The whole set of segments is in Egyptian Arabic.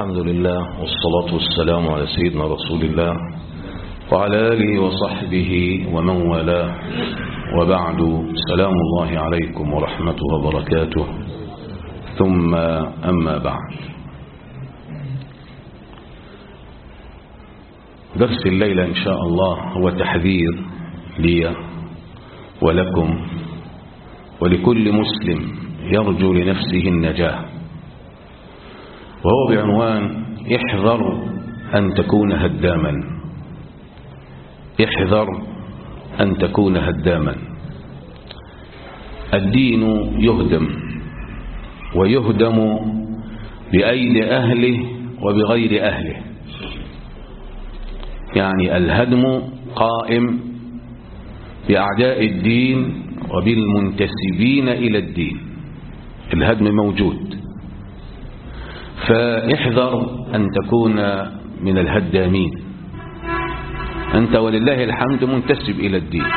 الحمد لله والصلاة والسلام على سيدنا رسول الله وعلى آله وصحبه ومن والاه وبعد سلام الله عليكم ورحمته وبركاته ثم أما بعد درس الليلة إن شاء الله هو تحذير لي ولكم ولكل مسلم يرجو لنفسه النجاة وهو بعنوان احذر أن تكون هداما احذر أن تكون هداما الدين يهدم ويهدم بأيدي أهله وبغير أهله يعني الهدم قائم بأعداء الدين وبالمنتسبين إلى الدين الهدم موجود فاحذر أن تكون من الهدامين أنت ولله الحمد منتسب إلى الدين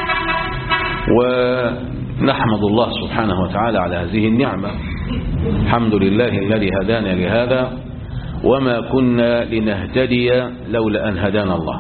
ونحمد الله سبحانه وتعالى على هذه النعمة الحمد لله الذي هدانا لهذا وما كنا لنهتدي لولا أن هدانا الله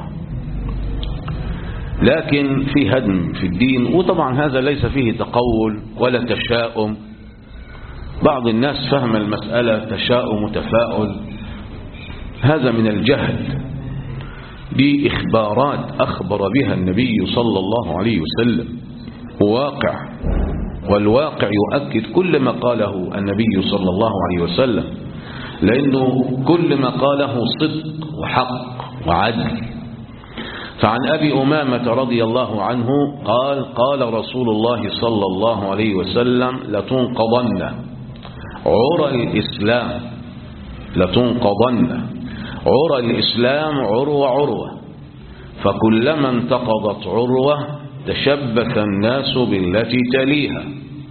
لكن في هدم في الدين وطبعا هذا ليس فيه تقول ولا تشاؤم بعض الناس فهم المسألة تشاؤم وتفاؤل هذا من الجهل دي إخبارات أخبر بها النبي صلى الله عليه وسلم واقع والواقع يؤكد كل ما قاله النبي صلى الله عليه وسلم لأنه كل ما قاله صدق وحق وعدل فعن أبي أمامة رضي الله عنه قال قال رسول الله صلى الله عليه وسلم لتنقضن عرى الإسلام لتنقضن عرى الإسلام عروة عروة فكلما انتقضت عروة تشبث الناس بالتي تليها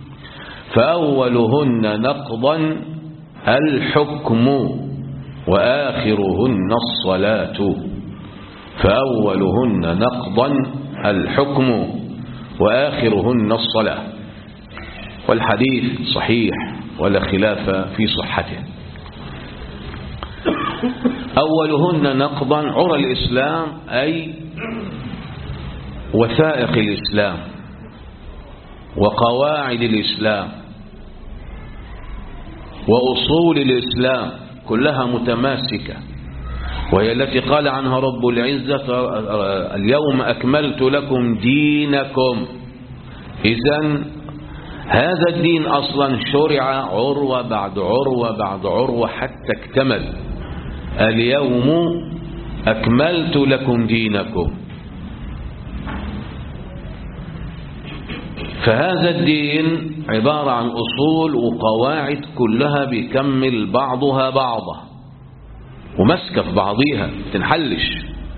فأولهن نقضا الحكم وآخرهن الصلاة فأولهن نقضا الحكم وآخرهن الصلاة والحديث صحيح ولا خلاف في صحته أولهن نقضا عرى الإسلام أي وثائق الإسلام وقواعد الإسلام وأصول الإسلام كلها متماسكة وهي التي قال عنها رب العزة اليوم أكملت لكم دينكم إذا هذا الدين أصلا شرع عروة بعد عروة بعد عروة حتى اكتمل اليوم أكملت لكم دينكم فهذا الدين عبارة عن أصول وقواعد كلها بيكمل بعضها بعضا ومسكة في بعضيها تنحلش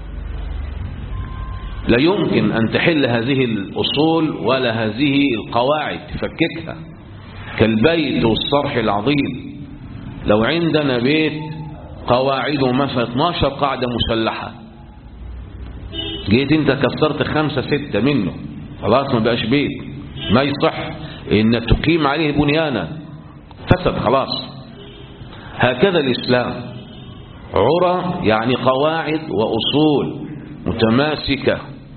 لا يمكن أن تحل هذه الأصول ولا هذه القواعد تفككها كالبيت والصرح العظيم لو عندنا بيت قواعده مثلا 12 قاعدة مسلحة جيت انت كسرت خمسة ستة منه خلاص ما بقاش بيت ما يصح ان تقيم عليه بنيانا فسد خلاص هكذا الإسلام عرى يعني قواعد وأصول متماسكة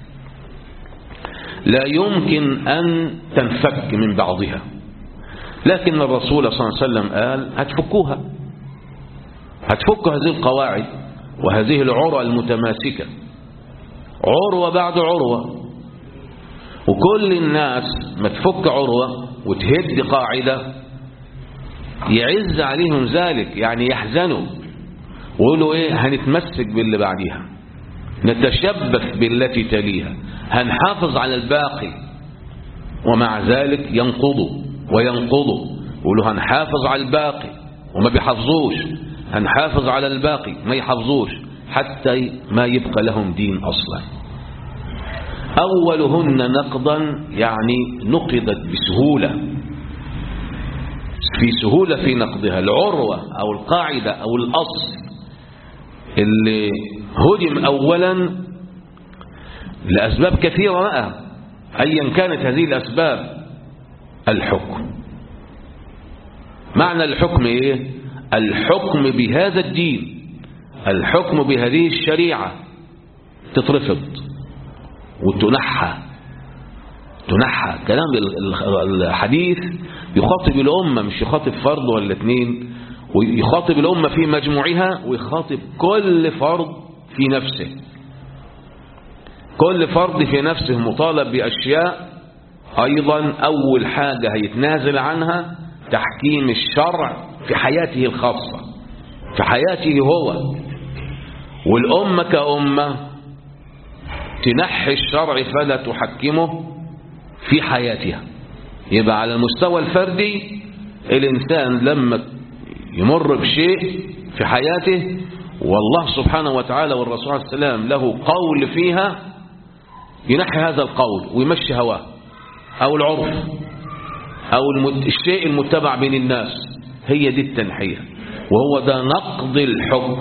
لا يمكن أن تنفك من بعضها لكن الرسول صلى الله عليه وسلم قال هتفكوها هتفكوا هذه القواعد وهذه العروة المتماسكة عروة بعد عروة وكل الناس ما تفك عروة وتهد قاعدة يعز عليهم ذلك يعني يحزنوا ويقولوا ايه هنتمسك باللي بعديها نتشبث بالتي تليها هنحافظ على الباقي ومع ذلك ينقضوا وينقضوا يقولوا هنحافظ على الباقي وما بيحافظوش هنحافظ على الباقي ما يحافظوش حتى ما يبقى لهم دين أصلا أولهن نقضا يعني نقضت بسهولة في سهولة في نقضها العروة أو القاعدة أو الأصل اللي هدم أولا لأسباب كثيرة بقى أيا كانت هذه الأسباب الحكم معنى الحكم إيه الحكم بهذا الدين الحكم بهذه الشريعة تترفض وتنحى تنحى كلام الحديث يخاطب الأمة مش يخاطب فرد ولا اثنين ويخاطب الأمة في مجموعها ويخاطب كل فرد في نفسه كل فرد في نفسه مطالب بأشياء أيضا أول حاجة هيتنازل عنها تحكيم الشرع في حياته الخاصة في حياته هو والأمة كأمة تنحي الشرع فلا تحكمه في حياتها يبقى على المستوى الفردي الإنسان لما يمر بشيء في حياته والله سبحانه وتعالى والرسول عليه السلام له قول فيها ينحي هذا القول ويمشي هواه أو العرف أو الشيء المتبع بين الناس هي دي التنحية وهو ده نقض الحكم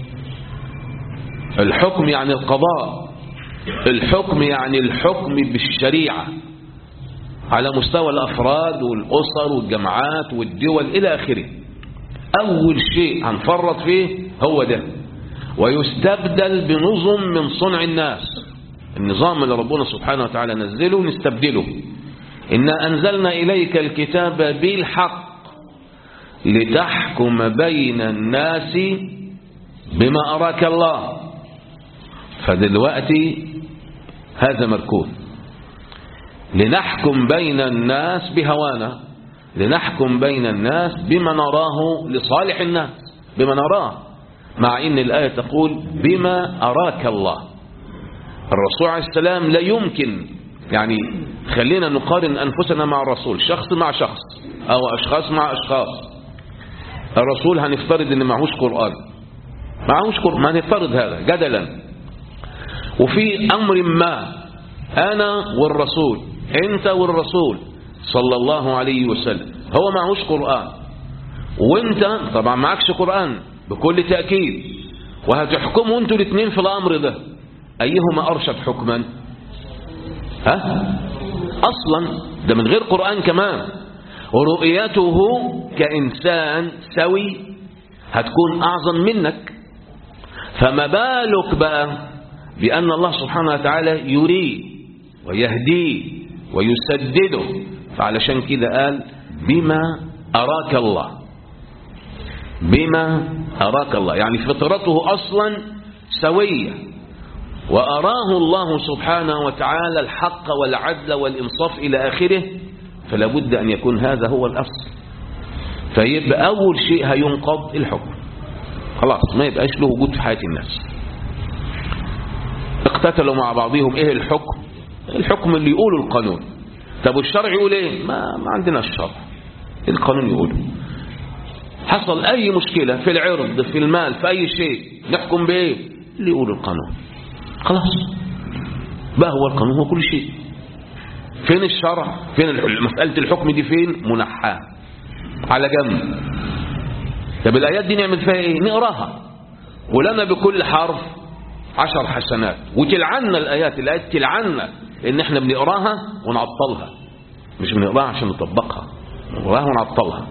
الحكم يعني القضاء الحكم يعني الحكم بالشريعة على مستوى الأفراد والأسر والجماعات والدول إلى آخره أول شيء هنفرط فيه هو ده ويستبدل بنظم من صنع الناس النظام اللي ربنا سبحانه وتعالى نزله نستبدله إنا أنزلنا إليك الكتاب بالحق لتحكم بين الناس بما أراك الله فدلوقتي هذا مركون لنحكم بين الناس بهوانا لنحكم بين الناس بما نراه لصالح الناس بما نراه مع ان الآية تقول بما أراك الله الرسول عليه السلام لا يمكن يعني خلينا نقارن أنفسنا مع الرسول شخص مع شخص أو أشخاص مع أشخاص الرسول هنفترض ان معهوش قرآن معهوش قرآن ما نفترض هذا جدلا وفي أمر ما أنا والرسول أنت والرسول صلى الله عليه وسلم هو معهوش قرآن وانت طبعا معكش قرآن بكل تأكيد وهتحكموا انتوا الاثنين في الأمر ده أيهما أرشد حكما ها أصلا ده من غير قرآن كمان ورؤيته كإنسان سوي هتكون أعظم منك فما بالك بقى بأن الله سبحانه وتعالى يريه ويهديه ويسدده فعلشان كده قال بما أراك الله بما أراك الله يعني فطرته أصلا سوية وأراه الله سبحانه وتعالى الحق والعدل والإنصاف إلى آخره فلا بد أن يكون هذا هو الأصل فيبقى أول شيء هينقض الحكم خلاص ما يبقاش له وجود في حياة الناس اقتتلوا مع بعضهم ايه الحكم الحكم اللي يقوله القانون طب والشرع يقول ايه ما, ما عندنا الشرع القانون يقوله حصل اي مشكلة في العرض في المال في اي شيء نحكم بايه اللي يقوله القانون خلاص بقى هو القانون هو كل شيء فين الشرع فين مسألة الحكم دي فين منحاه على جنب طب الآيات دي نعمل فيها ايه نقراها ولنا بكل حرف عشر حسنات وتلعنا الآيات الآيات تلعنا ان احنا بنقراها ونعطلها مش بنقراها عشان نطبقها نقراها ونعطلها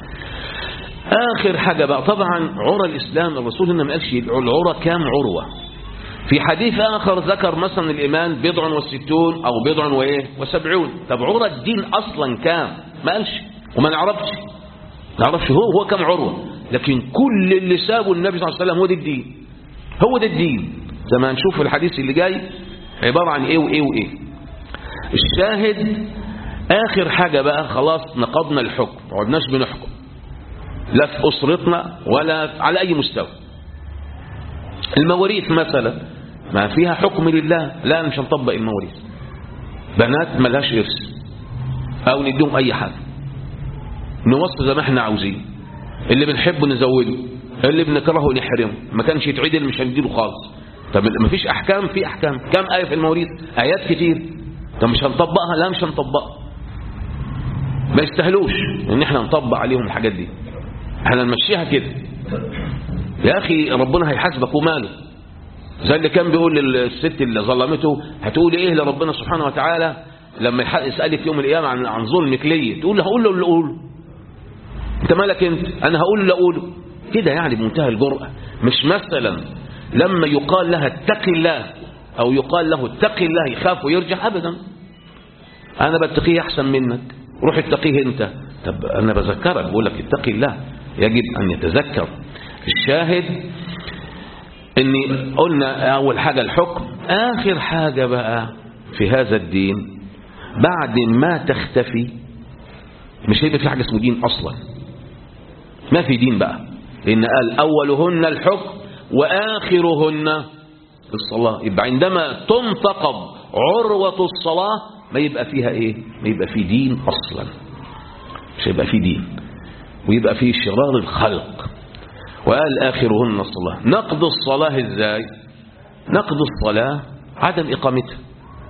آخر حاجة بقى طبعا عرى الإسلام الرسول هنا ما قالش العرى كام عروة في حديث آخر ذكر مثلا الإيمان بضع وستون أو بضع وإيه وسبعون طب عرى الدين أصلا كام ما قالش وما نعرفش نعرفش هو هو كام عروة لكن كل اللي سابه النبي صلى الله عليه وسلم هو ده الدين هو ده الدين زي ما هنشوف في الحديث اللي جاي عبارة عن ايه وايه وايه الشاهد اخر حاجة بقى خلاص نقضنا الحكم ما عدناش بنحكم لا في اسرتنا ولا على اي مستوى المواريث مثلا ما فيها حكم لله لا مش هنطبق المواريث بنات ملهاش ارث او نديهم اي حاجة نوصل زي ما احنا عاوزين اللي بنحبه نزوده اللي بنكرهه نحرمه ما كانش يتعدل مش هنديله خالص طب ما فيش احكام في احكام كم ايه في المواريث ايات كتير طب مش هنطبقها لا مش هنطبقها ما يستاهلوش ان احنا نطبق عليهم الحاجات دي احنا نمشيها كده يا اخي ربنا هيحاسبك وماله زي اللي كان بيقول للست اللي ظلمته هتقول ايه لربنا سبحانه وتعالى لما يسالك يوم القيامه عن عن ظلمك ليه تقول له هقول له اللي اقوله انت مالك انت انا هقول لا اقوله كده يعني بمنتهى الجرأة مش مثلا لما يقال لها اتق الله او يقال له اتق الله يخاف ويرجع ابدا انا بتقيه احسن منك روح اتقيه انت طب انا بذكرك بقول لك اتقي الله يجب ان يتذكر الشاهد اني قلنا اول حاجة الحكم اخر حاجة بقى في هذا الدين بعد ما تختفي مش هيبقى في حاجة اسمه دين اصلا ما في دين بقى لان قال اولهن الحكم واخرهن الصلاة يبقى عندما تنتقض عروة الصلاة ما يبقى فيها ايه ما يبقى في دين اصلا مش هيبقى في دين ويبقى في شرار الخلق وقال آخرهن الصلاة نقض الصلاة ازاي نقض الصلاة عدم إقامتها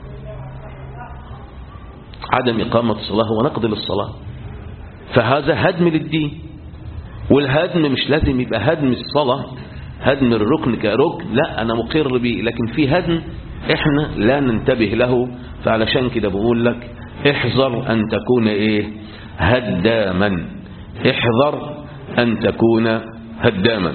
عدم إقامة الصلاة هو نقض للصلاة فهذا هدم للدين والهدم مش لازم يبقى هدم الصلاة هدم الركن كركن لا أنا مقر به لكن في هدم احنا لا ننتبه له فعلشان كده بقول لك احذر أن تكون ايه هداما احذر أن تكون هداما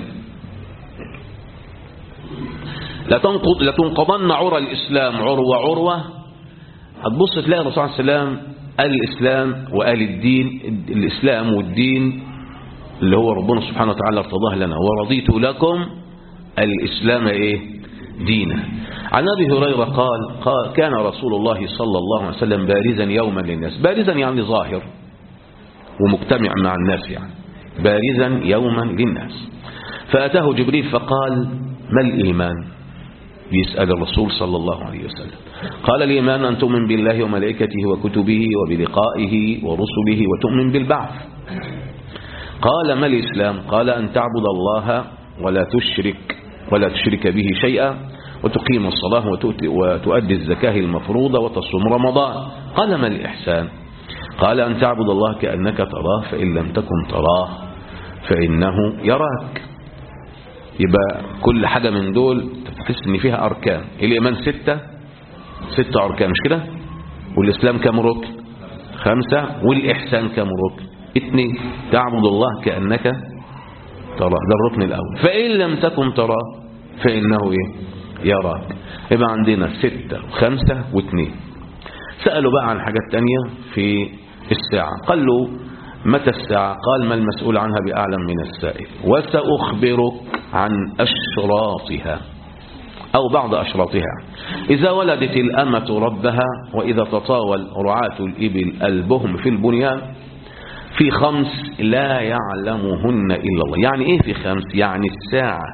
لتنقض لتنقضن عرى الإسلام عروة عروة هتبص تلاقي الرسول عليه السلام قال الإسلام وقال الدين الإسلام والدين اللي هو ربنا سبحانه وتعالى ارتضاه لنا ورضيت لكم الإسلام إيه دينا عن أبي هريرة قال, قال كان رسول الله صلى الله عليه وسلم بارزا يوما للناس بارزا يعني ظاهر ومجتمع مع الناس يعني بارزا يوما للناس فأتاه جبريل فقال ما الإيمان يسأل الرسول صلى الله عليه وسلم قال الإيمان أن تؤمن بالله وملائكته وكتبه وبلقائه ورسله وتؤمن بالبعث قال ما الإسلام قال أن تعبد الله ولا تشرك ولا تشرك به شيئا وتقيم الصلاة وتؤدي الزكاة المفروضة وتصوم رمضان قال ما الإحسان قال أن تعبد الله كأنك تراه فإن لم تكن تراه فإنه يراك يبقى كل حاجة من دول تحس ان فيها أركان الإيمان ستة ستة أركان مش كده والإسلام كم ركن خمسة والإحسان كم ركن اثنين تعبد الله كأنك تراه ده الركن الأول فإن لم تكن تراه فإنه إيه يراك يبقى عندنا ستة وخمسة واثنين سألوا بقى عن حاجات تانية في الساعة قال له متى الساعة قال ما المسؤول عنها بأعلم من السائل وسأخبرك عن أشراطها أو بعض أشراطها إذا ولدت الأمة ربها وإذا تطاول رعاة الإبل البهم في البنيان في خمس لا يعلمهن إلا الله يعني إيه في خمس يعني الساعة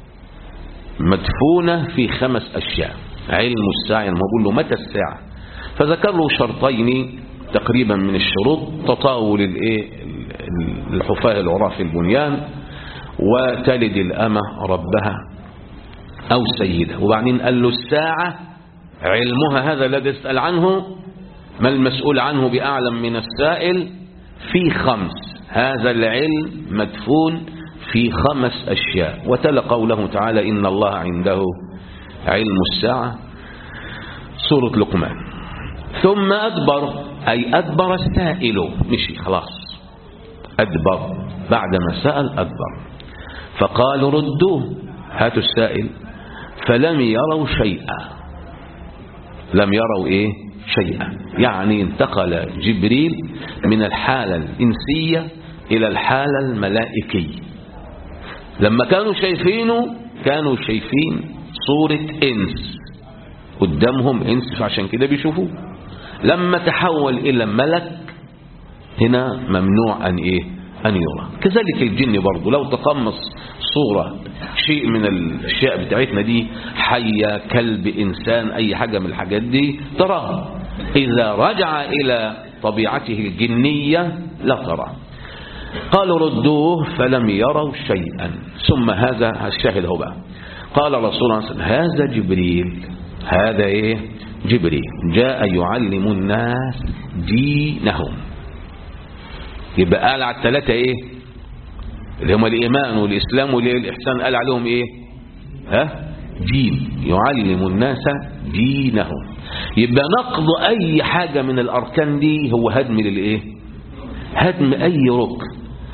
مدفونة في خمس أشياء علم الساعة يعني ما بقول له متى الساعة فذكر له شرطين تقريبا من الشروط تطاول الايه الحفاة العراة في البنيان وتلد الأمة ربها أو سيدها وبعدين قال له الساعة علمها هذا الذي يسأل عنه ما المسؤول عنه بأعلم من السائل في خمس هذا العلم مدفون في خمس أشياء وتلا قوله تعالى إن الله عنده علم الساعة سورة لقمان ثم أدبر أي أدبر السائل مشي خلاص أدبر بعدما سأل أدبر فقالوا ردوه هاتوا السائل فلم يروا شيئا لم يروا إيه شيئا يعني انتقل جبريل من الحالة الإنسية إلى الحالة الملائكية لما كانوا شايفينه كانوا شايفين صورة إنس قدامهم إنس فعشان كده بيشوفوه لما تحول إلى ملك هنا ممنوع أن إيه أن يرى كذلك الجن برضه لو تقمص صورة شيء من الأشياء بتاعتنا دي حية كلب إنسان أي حاجة من الحاجات دي تراها إذا رجع إلى طبيعته الجنية لا ترى قالوا ردوه فلم يروا شيئا ثم هذا الشاهد هو بقى قال رسول الله صلى الله عليه وسلم هذا جبريل هذا ايه جبريل جاء يعلم الناس دينهم يبقى قال على الثلاثة ايه اللي هم الايمان والاسلام والاحسان قال عليهم ايه ها دين يعلم الناس دينهم يبقى نقض اي حاجة من الاركان دي هو هدم للايه هدم اي ركن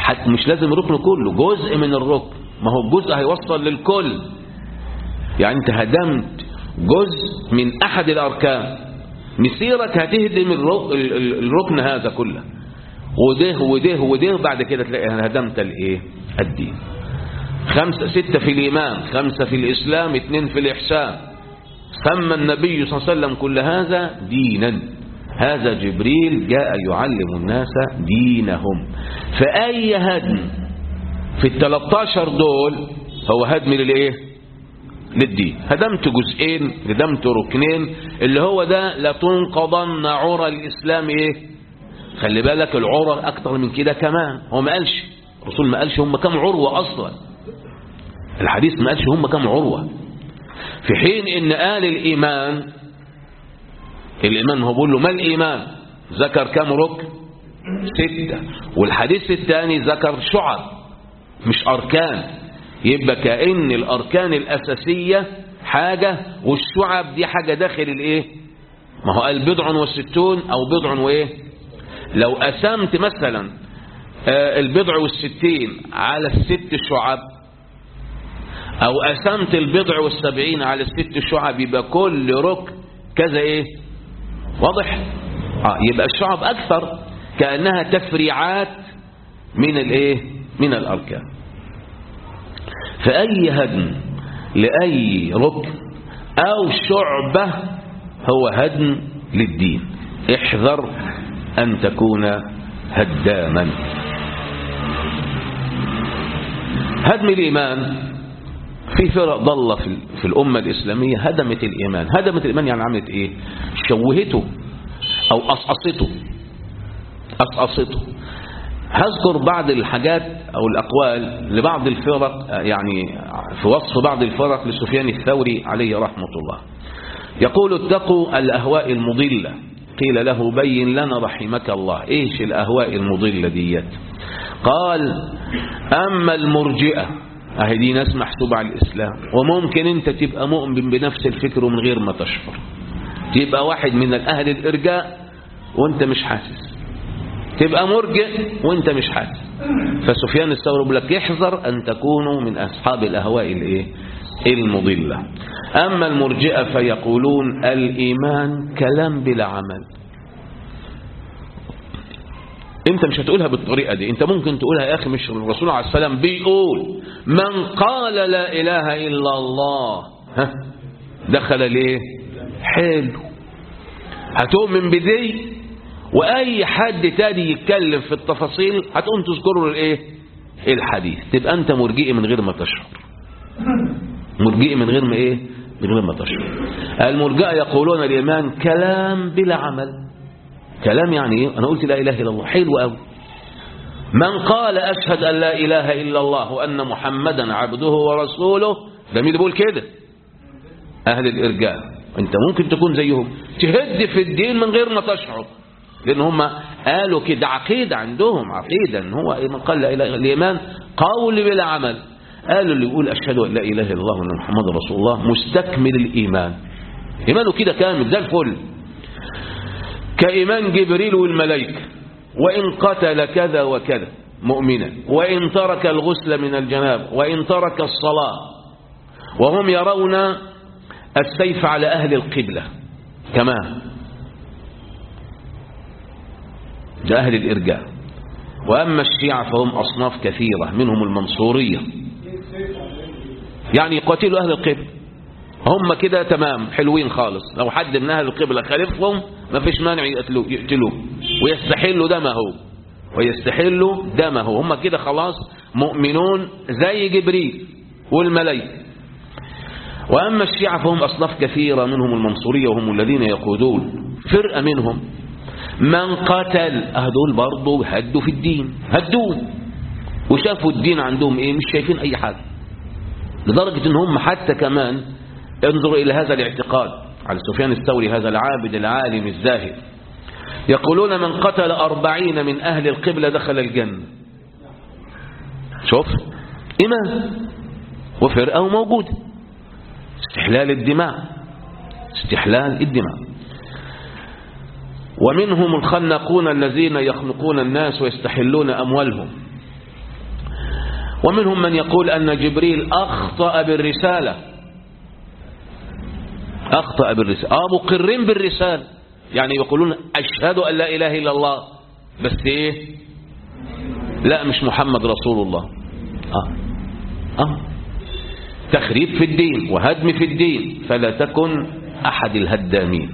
حتى مش لازم الركن كله جزء من الركن ما هو الجزء هيوصل للكل يعني انت هدمت جزء من احد الاركان مسيرك هتهدم الرك- ال- ال- الركن هذا كله وده وده وده بعد كده تلاقي هدمت الايه الدين خمسة ستة في الإيمان خمسة في الإسلام اثنين في الإحسان سمى النبي صلى الله عليه وسلم كل هذا دينا هذا جبريل جاء يعلم الناس دينهم فأي هدم في التلتاشر دول هو هدم للإيه للدين هدمت جزئين هدمت ركنين اللي هو ده لتنقضن عرى الإسلام إيه خلي بالك العرى أكتر من كده كمان هو ما قالش الرسول ما قالش هم كم عروة أصلا الحديث ما قالش هم كم عروة في حين ان قال الإيمان الإيمان هو بيقول له ما الإيمان ذكر كم ركن ستة والحديث الثاني ذكر شعب مش أركان يبقى كأن الأركان الأساسية حاجة والشعب دي حاجة داخل الإيه ما هو قال بضع وستون أو بضع وإيه لو قسمت مثلا آه، البضع والستين على الست شعب او قسمت البضع والسبعين على الست شعب يبقى كل ركن كذا ايه واضح اه يبقى الشعب اكثر كانها تفريعات من الايه من الاركان فاي هدم لاي ركن او شعبه هو هدم للدين احذر ان تكون هداما هدم الايمان في فرق ضالة في, في الأمة الإسلامية هدمت الإيمان هدمت الإيمان يعني عملت إيه شوهته أو أصأصته أصأصته هذكر بعض الحاجات أو الأقوال لبعض الفرق يعني في وصف بعض الفرق لسفيان الثوري عليه رحمة الله يقول اتقوا الأهواء المضلة قيل له بين لنا رحمك الله إيش الأهواء المضلة ديت قال أما المرجئة اهي دي ناس محسوبة على الإسلام وممكن انت تبقى مؤمن بنفس الفكر ومن غير ما تشعر تبقى واحد من الأهل الإرجاء وانت مش حاسس تبقى مرجئ وانت مش حاسس فسفيان الثوري بيقول لك احذر أن تكونوا من أصحاب الأهواء الايه المضلة أما المرجئة فيقولون الإيمان كلام بلا عمل انت مش هتقولها بالطريقة دي انت ممكن تقولها يا اخي مش الرسول عليه السلام بيقول من قال لا اله الا الله ها دخل ليه حلو هتؤمن بدي واي حد تاني يتكلم في التفاصيل هتقوم تذكره الايه الحديث تبقى انت مرجئ من غير ما تشعر مرجئ من غير ما ايه من غير ما تشعر المرجئه يقولون الايمان كلام بلا عمل كلام يعني ايه انا قلت لا اله الا الله حلو قوي من قال اشهد ان لا اله الا الله وان محمدا عبده ورسوله ده مين اللي بيقول كده اهل الارجاء انت ممكن تكون زيهم تهد في الدين من غير ما تشعر لان هم قالوا كده عقيده عندهم عقيده ان هو من قال لا اله الا الايمان قول بلا عمل قالوا اللي يقول اشهد ان لا اله الا الله وان محمدا رسول الله مستكمل الايمان ايمانه كده كامل زي الفل كإيمان جبريل والملائكة وإن قتل كذا وكذا مؤمنا وإن ترك الغسل من الجناب وإن ترك الصلاة وهم يرون السيف على أهل القبلة كمان ده أهل الإرجاء وأما الشيعة فهم أصناف كثيرة منهم المنصورية يعني يقاتلوا أهل القبلة هم كده تمام حلوين خالص لو حد من أهل القبلة خالفهم ما فيش مانع يقتلوه, يقتلوه ويستحلوا دمه ويستحلوا دمه هم كده خلاص مؤمنون زي جبريل والملائكة وأما الشيعة فهم أصناف كثيرة منهم المنصورية وهم الذين يقودون فرقة منهم من قتل أهدول برضه هدوا في الدين هدوه وشافوا الدين عندهم إيه مش شايفين أي حاجة لدرجة إن هم حتى كمان انظروا إلى هذا الاعتقاد على سفيان الثوري هذا العابد العالم الزاهد يقولون من قتل أربعين من أهل القبلة دخل الجنة شوف إيمان وفرقة موجودة استحلال الدماء استحلال الدماء ومنهم الخنقون الذين يخنقون الناس ويستحلون أموالهم ومنهم من يقول أن جبريل أخطأ بالرسالة أخطأ بالرسالة آه مقرين بالرسالة يعني يقولون أشهد أن لا إله إلا الله بس إيه لا مش محمد رسول الله آه آه تخريب في الدين وهدم في الدين فلا تكن أحد الهدامين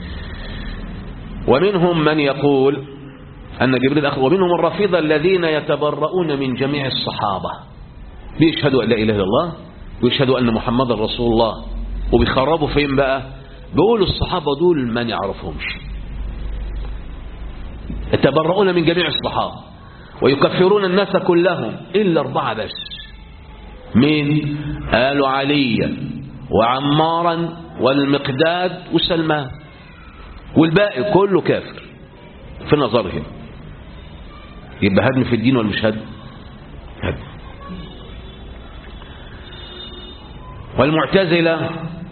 ومنهم من يقول أن جبريل أخذ ومنهم الرافضة الذين يتبرؤون من جميع الصحابة بيشهدوا أن لا إله إلا الله ويشهدوا أن محمد رسول الله وبيخربوا فين بقى بيقولوا الصحابة دول ما نعرفهمش يتبرؤون من جميع الصحابة ويكفرون الناس كلهم إلا أربعة بس مين قالوا عليا وعمارا والمقداد وسلمان والباقي كله كافر في نظرهم يبقى هدم في الدين ولا مش هدم هدم والمعتزلة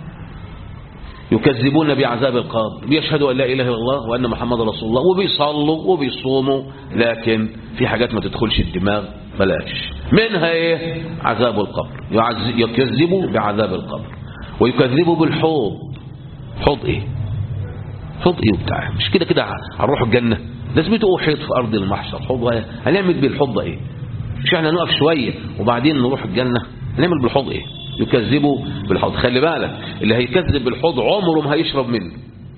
يكذبون بعذاب القبر بيشهدوا أن لا إله إلا الله وأن محمد رسول الله وبيصلوا وبيصوموا لكن في حاجات ما تدخلش الدماغ بلاش منها إيه عذاب القبر يكذبوا بعذاب القبر ويكذبوا بالحوض حوض إيه حوض إيه وبتاع مش كده كده هنروح الجنة لازمته حيط في أرض المحشر حوض هنعمل بالحوض إيه مش احنا نقف شوية وبعدين نروح الجنة نعمل بالحوض إيه يكذبوا بالحوض خلي بالك اللي هيكذب بالحوض عمره ما هيشرب منه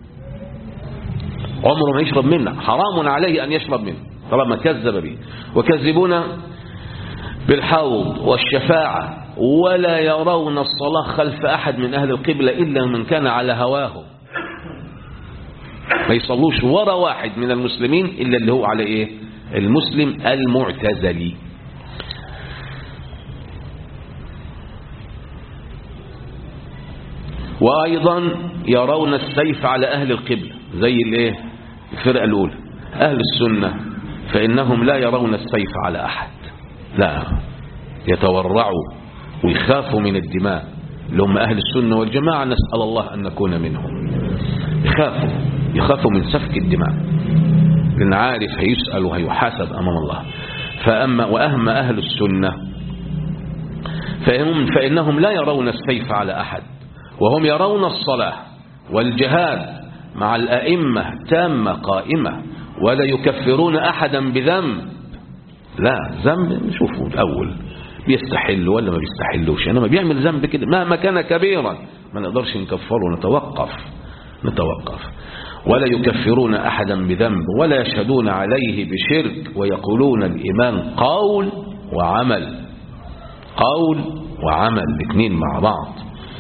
عمره ما يشرب منه حرام عليه أن يشرب منه طالما كذب به وكذبون بالحوض والشفاعة ولا يرون الصلاة خلف أحد من أهل القبلة إلا من كان على هواه ما يصلوش ورا واحد من المسلمين إلا اللي هو على إيه المسلم المعتزلي وأيضا يرون السيف على أهل القبلة زي الايه الفرقة الأولى أهل السنة فإنهم لا يرون السيف على أحد لا يتورعوا ويخافوا من الدماء اللي هم أهل السنة والجماعة نسأل الله أن نكون منهم يخافوا يخافوا من سفك الدماء لأن عارف هيسأل وهيحاسب أمام الله فأما وأهم أهل السنة فإنهم, فإنهم لا يرون السيف على أحد وهم يرون الصلاة والجهاد مع الأئمة تامة قائمة ولا يكفرون أحدا بذنب لا ذنب نشوفه الأول بيستحل ولا ما بيستحلوش انما بيعمل ذنب كده مهما كان كبيرا ما نقدرش نكفره نتوقف نتوقف ولا يكفرون أحدا بذنب ولا يشهدون عليه بشرك ويقولون الإيمان قول وعمل قول وعمل الاثنين مع بعض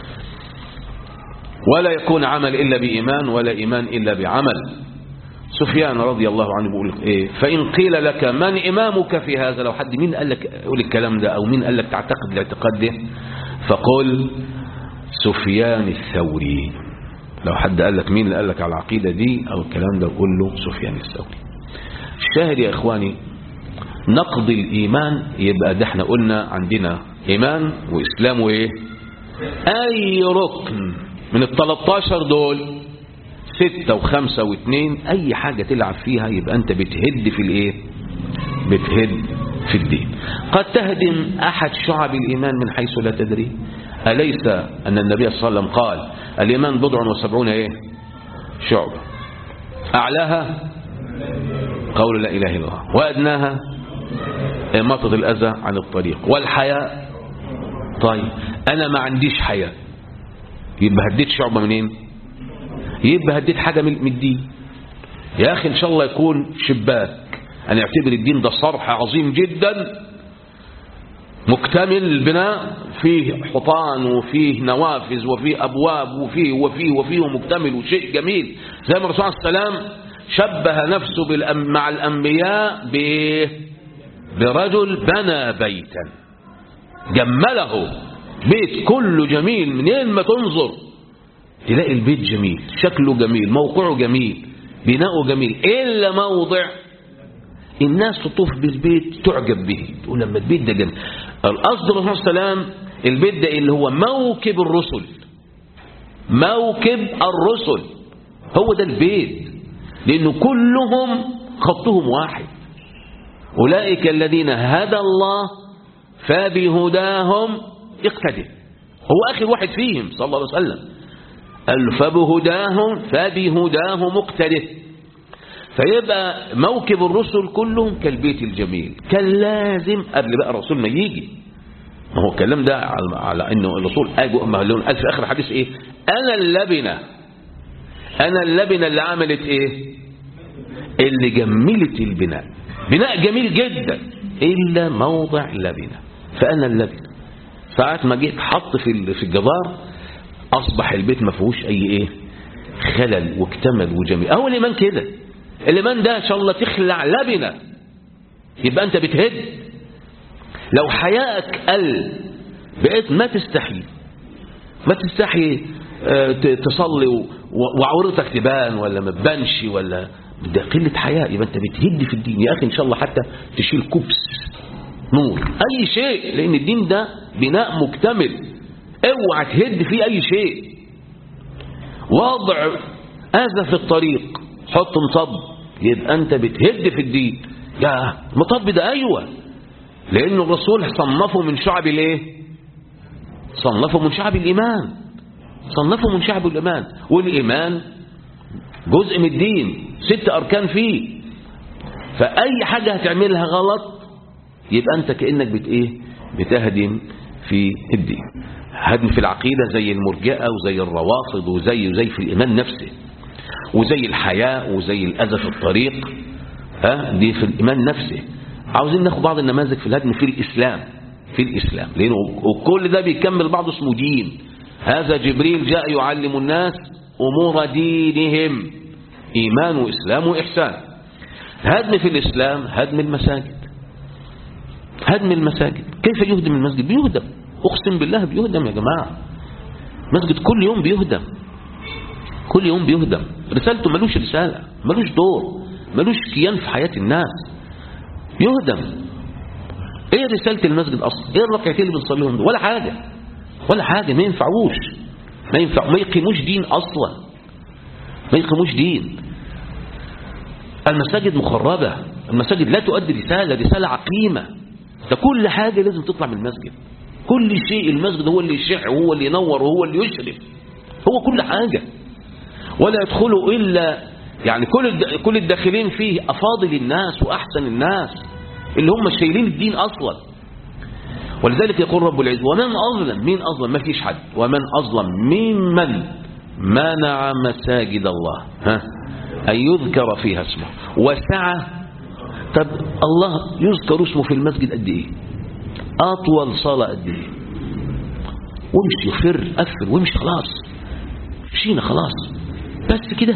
ولا يكون عمل إلا بإيمان ولا إيمان إلا بعمل سفيان رضي الله عنه بيقول إيه فإن قيل لك من إمامك في هذا لو حد مين قال لك يقول الكلام ده أو مين قال لك تعتقد الاعتقاد ده فقل سفيان الثوري لو حد قال لك مين اللي قال لك على العقيدة دي أو الكلام ده قول له سفيان الثوري الشاهد يا إخواني نقض الإيمان يبقى ده احنا قلنا عندنا إيمان وإسلام وإيه أي ركن من ال 13 دول ستة وخمسة واثنين أي حاجة تلعب فيها يبقى أنت بتهد في الإيه بتهد في الدين قد تهدم أحد شعب الإيمان من حيث لا تدري أليس أن النبي صلى الله عليه وسلم قال الإيمان بضع وسبعون إيه شعب أعلاها قول لا إله إلا الله وأدناها إماطة الأذى عن الطريق والحياء طيب أنا ما عنديش حياء يبقى هديت شعبة منين يبقى هديت حاجة من الدين يا أخي إن شاء الله يكون شباك أنا أعتبر الدين ده صرح عظيم جدا مكتمل البناء فيه حيطان وفيه نوافذ وفيه أبواب وفيه وفيه وفيه مكتمل وشيء جميل زي ما الرسول عليه السلام شبه نفسه بالأم مع الأنبياء برجل بنى بيتا جمله بيت كله جميل منين ما تنظر تلاقي البيت جميل شكله جميل موقعه جميل بناؤه جميل إلا موضع الناس تطوف بالبيت تعجب به تقول لما البيت ده جميل القصد الرسول صلى الله عليه وسلم البيت ده اللي هو موكب الرسل موكب الرسل هو ده البيت لأنه كلهم خطهم واحد أولئك الذين هدى الله فبهداهم اقتده هو آخر واحد فيهم صلى الله عليه وسلم قال له فبهداهم فبهداهم اقتده فيبقى موكب الرسل كلهم كالبيت الجميل كان لازم قبل بقى الرسول ما يجي ما هو الكلام ده على, على انه الرسول اجوا ما لهم قال في اخر الحديث ايه انا اللبنه انا اللبنه اللي عملت ايه اللي جملت البناء بناء جميل جدا الا موضع لبنه فانا اللبنه ساعه ما جيت حط في في الجدار اصبح البيت ما فيهوش اي ايه خلل واكتمل وجميل اهو الايمان كده الايمان ده ان شاء الله تخلع لبنه يبقى انت بتهد لو حيائك قل بقيت ما تستحي ما تستحي تصلي وعورتك تبان ولا ما تبانش ولا ده قلة حياء يبقى انت بتهد في الدين يا اخي ان شاء الله حتى تشيل كبس نور اي شيء لان الدين ده بناء مكتمل اوعى تهد فيه اي شيء وضع اذى في الطريق حط مطب يبقى انت بتهد في الدين يا مطب ده ايوه لأن الرسول صنفه من شعب الايه صنفه من شعب الإيمان صنفه من شعب الإيمان والإيمان جزء من الدين ست أركان فيه فأي حاجة هتعملها غلط يبقى أنت كأنك بت إيه بتهدم في الدين هدم في العقيدة زي المرجئة وزي الروافض وزي وزي في الإيمان نفسه وزي الحياء وزي الأذى في الطريق ها دي في الإيمان نفسه عاوزين ناخد بعض النماذج في الهدم في الإسلام في الإسلام لأنه وكل ده بيكمل بعضه اسمه دين هذا جبريل جاء يعلم الناس أمور دينهم إيمان وإسلام وإحسان هدم في الإسلام هدم المساجد هدم المساجد كيف يهدم المسجد بيهدم أقسم بالله بيهدم يا جماعة مسجد كل يوم بيهدم كل يوم بيهدم رسالته ملوش رسالة ملوش دور ملوش كيان في حياة الناس يهدم ايه رسالة المسجد اصلا ايه الركعتين اللي بنصليهم دول ولا حاجة ولا حاجة ما ينفعوش ما ينفع ما يقيموش دين اصلا ما يقيموش دين المساجد مخربة المساجد لا تؤدي رسالة رسالة عقيمة ده كل حاجة لازم تطلع من المسجد كل شيء المسجد هو اللي يشع وهو اللي ينور وهو اللي يشرف هو كل حاجة ولا يدخله إلا يعني كل كل الداخلين فيه أفاضل الناس وأحسن الناس اللي هم شايلين الدين أصلا ولذلك يقول رب العزة ومن أظلم مين أظلم ما فيش حد ومن أظلم ممن منع مساجد الله ها أن يذكر فيها اسمه وسعى طب الله يذكر اسمه في المسجد قد إيه أطول صلاة قد إيه وامشي فر أفر وامشي خلاص مشينا خلاص بس كده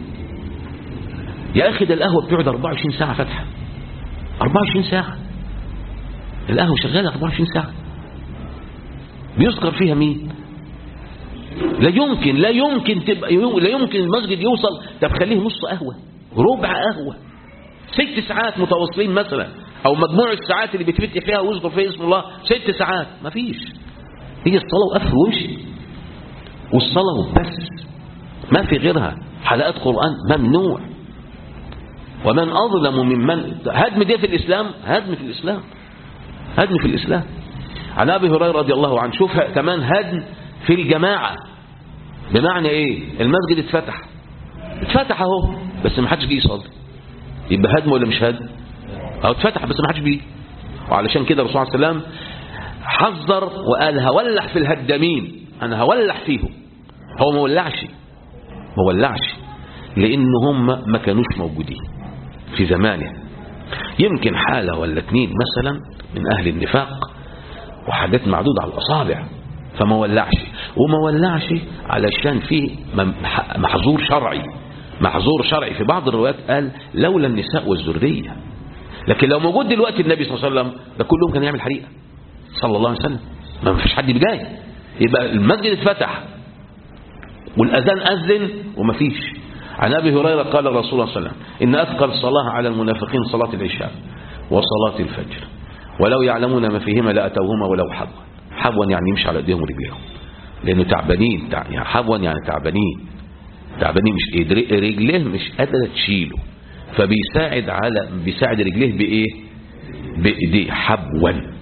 يا أخي ده القهوة بتقعد 24 ساعة فاتحة 24 ساعة القهوة شغالة 24 ساعة بيذكر فيها مين لا يمكن لا يمكن تبقى لا يمكن المسجد يوصل طب خليه نص قهوة ربع قهوة ست ساعات متواصلين مثلا او مجموع الساعات اللي بتفتح فيها ويذكر فيها اسم الله ست ساعات مفيش هي الصلاة وقفل وامشي والصلاة وبس ما في غيرها حلقات قرآن ممنوع ومن أظلم ممن هدم دي في الإسلام هدم في الإسلام هدم في الإسلام عن أبي هريرة رضي الله عنه شوف كمان هدم في الجماعة بمعنى إيه المسجد اتفتح اتفتح اهو بس ما حدش جه يصلي يبقى هدم ولا مش هدم أو اتفتح بس ما حدش بيجي وعلشان كده الرسول صلى الله عليه وسلم حذر وقال هولع في الهدامين أنا هولع فيهم هو ما ولعش ما ولعش لأن هم ما كانوش موجودين في زمانه يمكن حالة ولا اتنين مثلا من أهل النفاق وحاجات معدودة على الأصابع فما ولعش وما ولعش علشان فيه محظور شرعي محظور شرعي في بعض الروايات قال لولا النساء والذرية لكن لو موجود دلوقتي النبي صلى الله عليه وسلم ده كلهم كان يعمل حريقة صلى الله عليه وسلم ما فيش حد بجاي يبقى المسجد اتفتح والأذان أذن وما فيش عن أبي هريرة قال الرسول صلى الله عليه وسلم إن أثقل صلاة على المنافقين صلاة العشاء وصلاة الفجر ولو يعلمون ما فيهما لأتوهما ولو حبوا حبوا يعني يمشي على ايديهم ورجليهم لأنه تعبانين يعني حبوا يعني تعبانين تعبانين مش رجليه مش قادرة تشيله فبيساعد على بيساعد رجليه بإيه بإيديه حبوا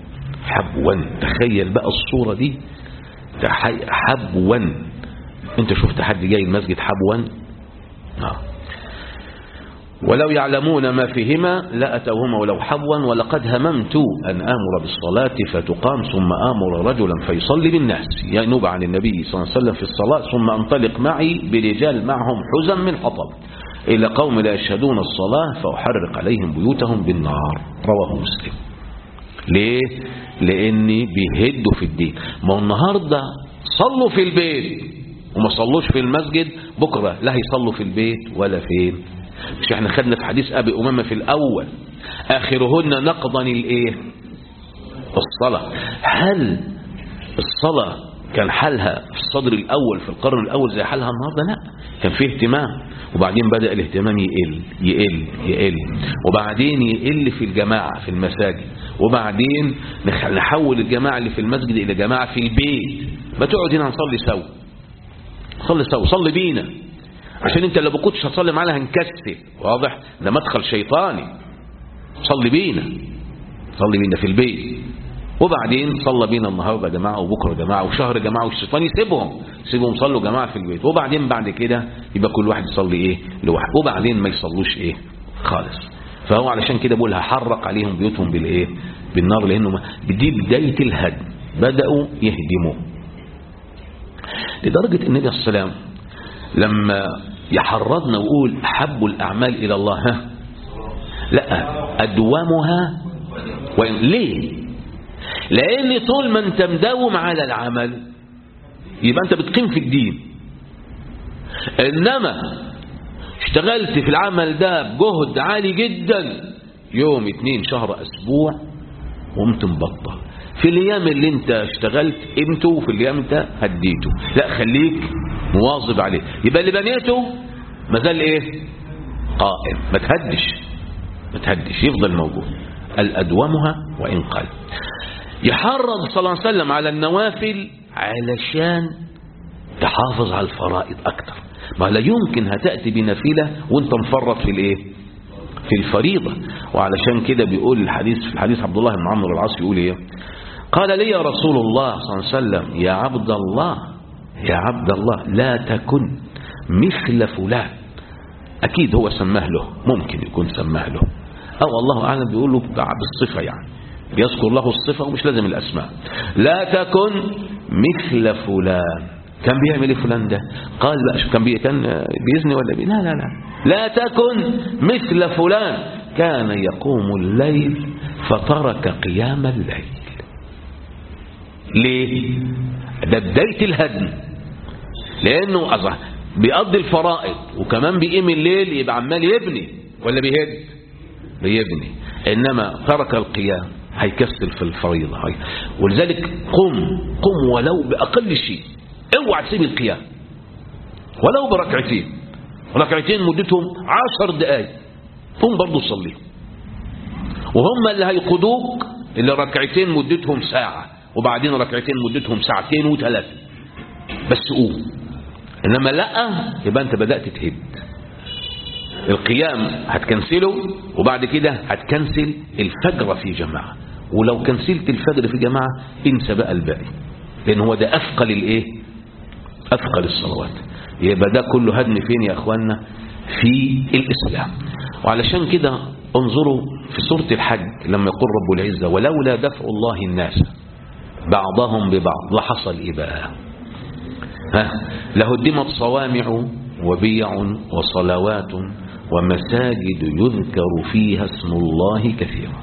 حبوا تخيل بقى الصورة دي تحي- حبوا انت شفت حد جاي المسجد حبوا آه. ولو يعلمون ما فيهما لأتوهما ولو حبوا ولقد هممت أن آمر بالصلاة فتقام ثم آمر رجلا فيصلي بالناس ينوب عن النبي صلى الله عليه وسلم في الصلاة ثم أنطلق معي برجال معهم حزم من حطب إلى قوم لا يشهدون الصلاة فأحرق عليهم بيوتهم بالنار رواه مسلم ليه؟ لأني بيهدوا في الدين ما هو النهاردة صلوا في البيت وما صلوش في المسجد بكرة لا هيصلوا في البيت ولا فين مش احنا خدنا في حديث أبي أمامة في الأول آخرهن نقضا الإيه الصلاة هل الصلاة كان حالها في الصدر الأول في القرن الأول زي حالها النهاردة لا كان فيه اهتمام وبعدين بدأ الاهتمام يقل يقل يقل وبعدين يقل في الجماعة في المساجد وبعدين نخ- نحول الجماعة اللي في المسجد إلى جماعة في البيت ما تقعد هنا نصلي سوا صلي سوا صلي بينا عشان انت لو ما كنتش هتصلي معانا هنكسل واضح ده مدخل شيطاني صلي بينا صلي بينا في البيت وبعدين صلى بينا النهارده يا جماعه وبكره يا جماعه وشهر يا جماعه والشيطان يسيبهم يسيبهم صلوا جماعه في البيت وبعدين بعد كده يبقى كل واحد يصلي ايه لوحده وبعدين ما يصلوش ايه خالص فهو علشان كده بقول هحرق عليهم بيوتهم بالايه بالنار لانه ما- دي بدايه الهدم بداوا يهدموا لدرجه النبي صلى الله عليه وسلم لما يحرضنا ويقول احب الاعمال الى الله ها لا ادومها وإن ليه لان طول ما انت مداوم على العمل يبقى انت بتقيم في الدين انما اشتغلت في العمل ده بجهد عالي جدا يوم اتنين شهر اسبوع وقمت مبطل في الايام اللي انت اشتغلت قيمته وفي الايام انت هديته لا خليك مواظب عليه يبقى اللي بنيته ما زال ايه قائم ما تهدش ما تهدش يفضل موجود الادومها وان قل يحرض صلى الله عليه وسلم على النوافل علشان تحافظ على الفرائض اكتر ما لا يمكن هتاتي بنافله وانت مفرط في الايه في الفريضة وعلشان كده بيقول الحديث في الحديث عبد الله بن عمرو العاص يقول ايه قال لي يا رسول الله صلى الله عليه وسلم يا عبد الله يا عبد الله لا تكن مثل فلان اكيد هو سماه له ممكن يكون سماه له او الله اعلم بيقول له بالصفة يعني بيذكر له الصفة ومش لازم الاسماء لا تكن مثل فلان كان بيعمل ايه فلان ده قال بقى شو كان بي كان بيزني ولا بي لا لا لا لا تكن مثل فلان كان يقوم الليل فترك قيام الليل ليه ده بداية الهدم لانه أصح بيقضي الفرائض وكمان بيقيم الليل يبقى عمال يبني ولا بيهد بيبني انما ترك القيام هيكسل في الفريضة هي. ولذلك قم قم ولو بأقل شيء اوعى تسيب القيام ولو بركعتين ركعتين مدتهم عشر دقايق قم برضه صليهم وهم اللي هيقودوك اللي ركعتين مدتهم ساعة وبعدين ركعتين مدتهم ساعتين وثلاثة بس قوم انما لا يبقى انت بدأت تهد القيام هتكنسله وبعد كده هتكنسل الفجر في جماعة ولو كنسلت الفجر في جماعة انسى بقى الباقي لان هو ده اثقل الايه اثقل الصلوات يبقى ده كله هدم فين يا اخوانا في الاسلام وعلشان كده انظروا في سورة الحج لما يقول رب العزة ولولا دفع الله الناس بعضهم ببعض لحصل ايه بقى ها لهدمت صوامع وبيع وصلوات ومساجد يذكر فيها اسم الله كثيرا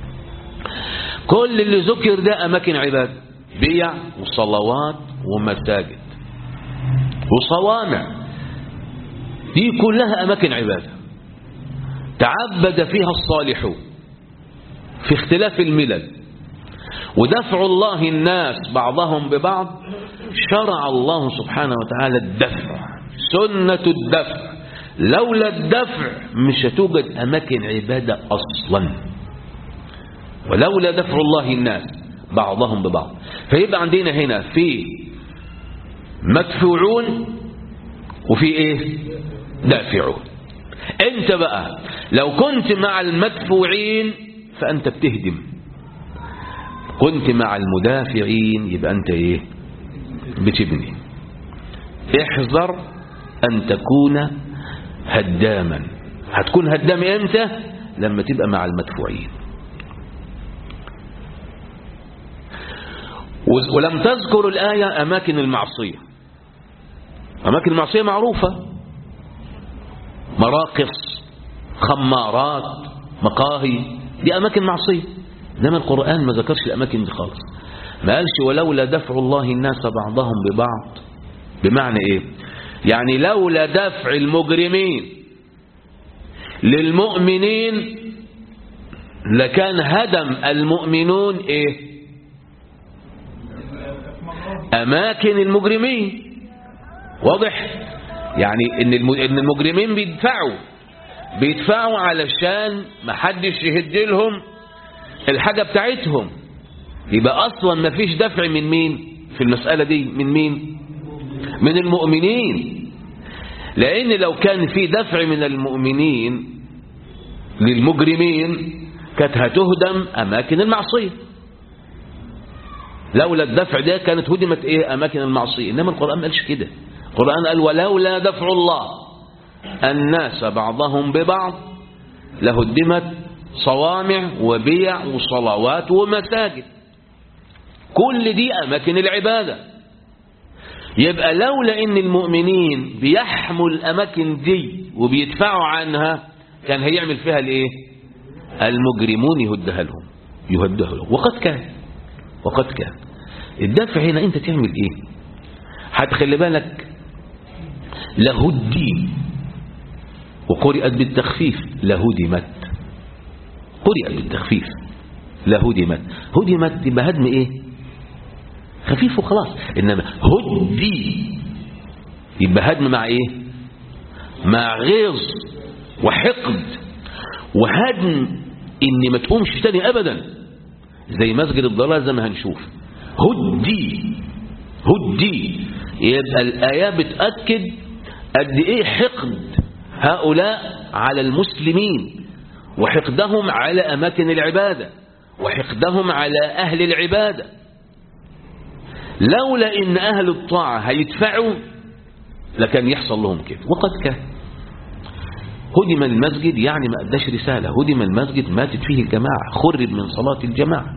كل اللي ذكر ده أماكن عبادة بيع وصلوات ومساجد وصوامع دي كلها أماكن عبادة تعبد فيها الصالحون في اختلاف الملل ودفع الله الناس بعضهم ببعض شرع الله سبحانه وتعالى الدفع سنة الدفع لولا الدفع مش هتوجد أماكن عبادة أصلا ولولا دفع الله الناس بعضهم ببعض فيبقى عندنا هنا في مدفوعون وفي ايه دافعون انت بقى لو كنت مع المدفوعين فانت بتهدم كنت مع المدافعين يبقى أنت إيه بتبني احذر أن تكون هداما هتكون هدام امتى لما تبقى مع المدفوعين ولم تذكر الآية أماكن المعصية أماكن المعصية معروفة مراقص خمارات مقاهي دي أماكن معصية إنما القرآن ما ذكرش الأماكن دي خالص ما قالش ولولا دفع الله الناس بعضهم ببعض بمعنى إيه يعني لولا دفع المجرمين للمؤمنين لكان هدم المؤمنون إيه أماكن المجرمين واضح يعني إن إن المجرمين بيدفعوا بيدفعوا علشان ما حدش يهد لهم الحاجة بتاعتهم يبقى أصلا ما فيش دفع من مين في المسألة دي من مين من المؤمنين لأن لو كان في دفع من المؤمنين للمجرمين كانت هتهدم أماكن المعصية لولا الدفع ده كانت هدمت ايه اماكن المعصيه انما القران ما قالش كده القران قال ولولا دفع الله الناس بعضهم ببعض لهدمت صوامع وبيع وصلوات ومساجد كل دي اماكن العباده يبقى لولا ان المؤمنين بيحموا الاماكن دي وبيدفعوا عنها كان هيعمل فيها الايه المجرمون يهدها لهم يهدها لهم وقد كان وقد كان الدفع هنا انت تعمل ايه هتخلي بالك لهدي وقرئت بالتخفيف لهدمت قرئت بالتخفيف لهدمت هدمت يبقى هدم ايه خفيف وخلاص انما هدي يبقى هدم مع ايه مع غيظ وحقد وهدم ان ما تقومش تاني ابدا زي مسجد الضلال زي ما هنشوف هدي هدي يبقى الآية بتأكد قد إيه حقد هؤلاء على المسلمين وحقدهم على أماكن العبادة وحقدهم على أهل العبادة لولا إن أهل الطاعة هيدفعوا لكان يحصل لهم كده وقد كان هدم المسجد يعني ما أداش رسالة هدم المسجد ماتت فيه الجماعة خرب من صلاة الجماعة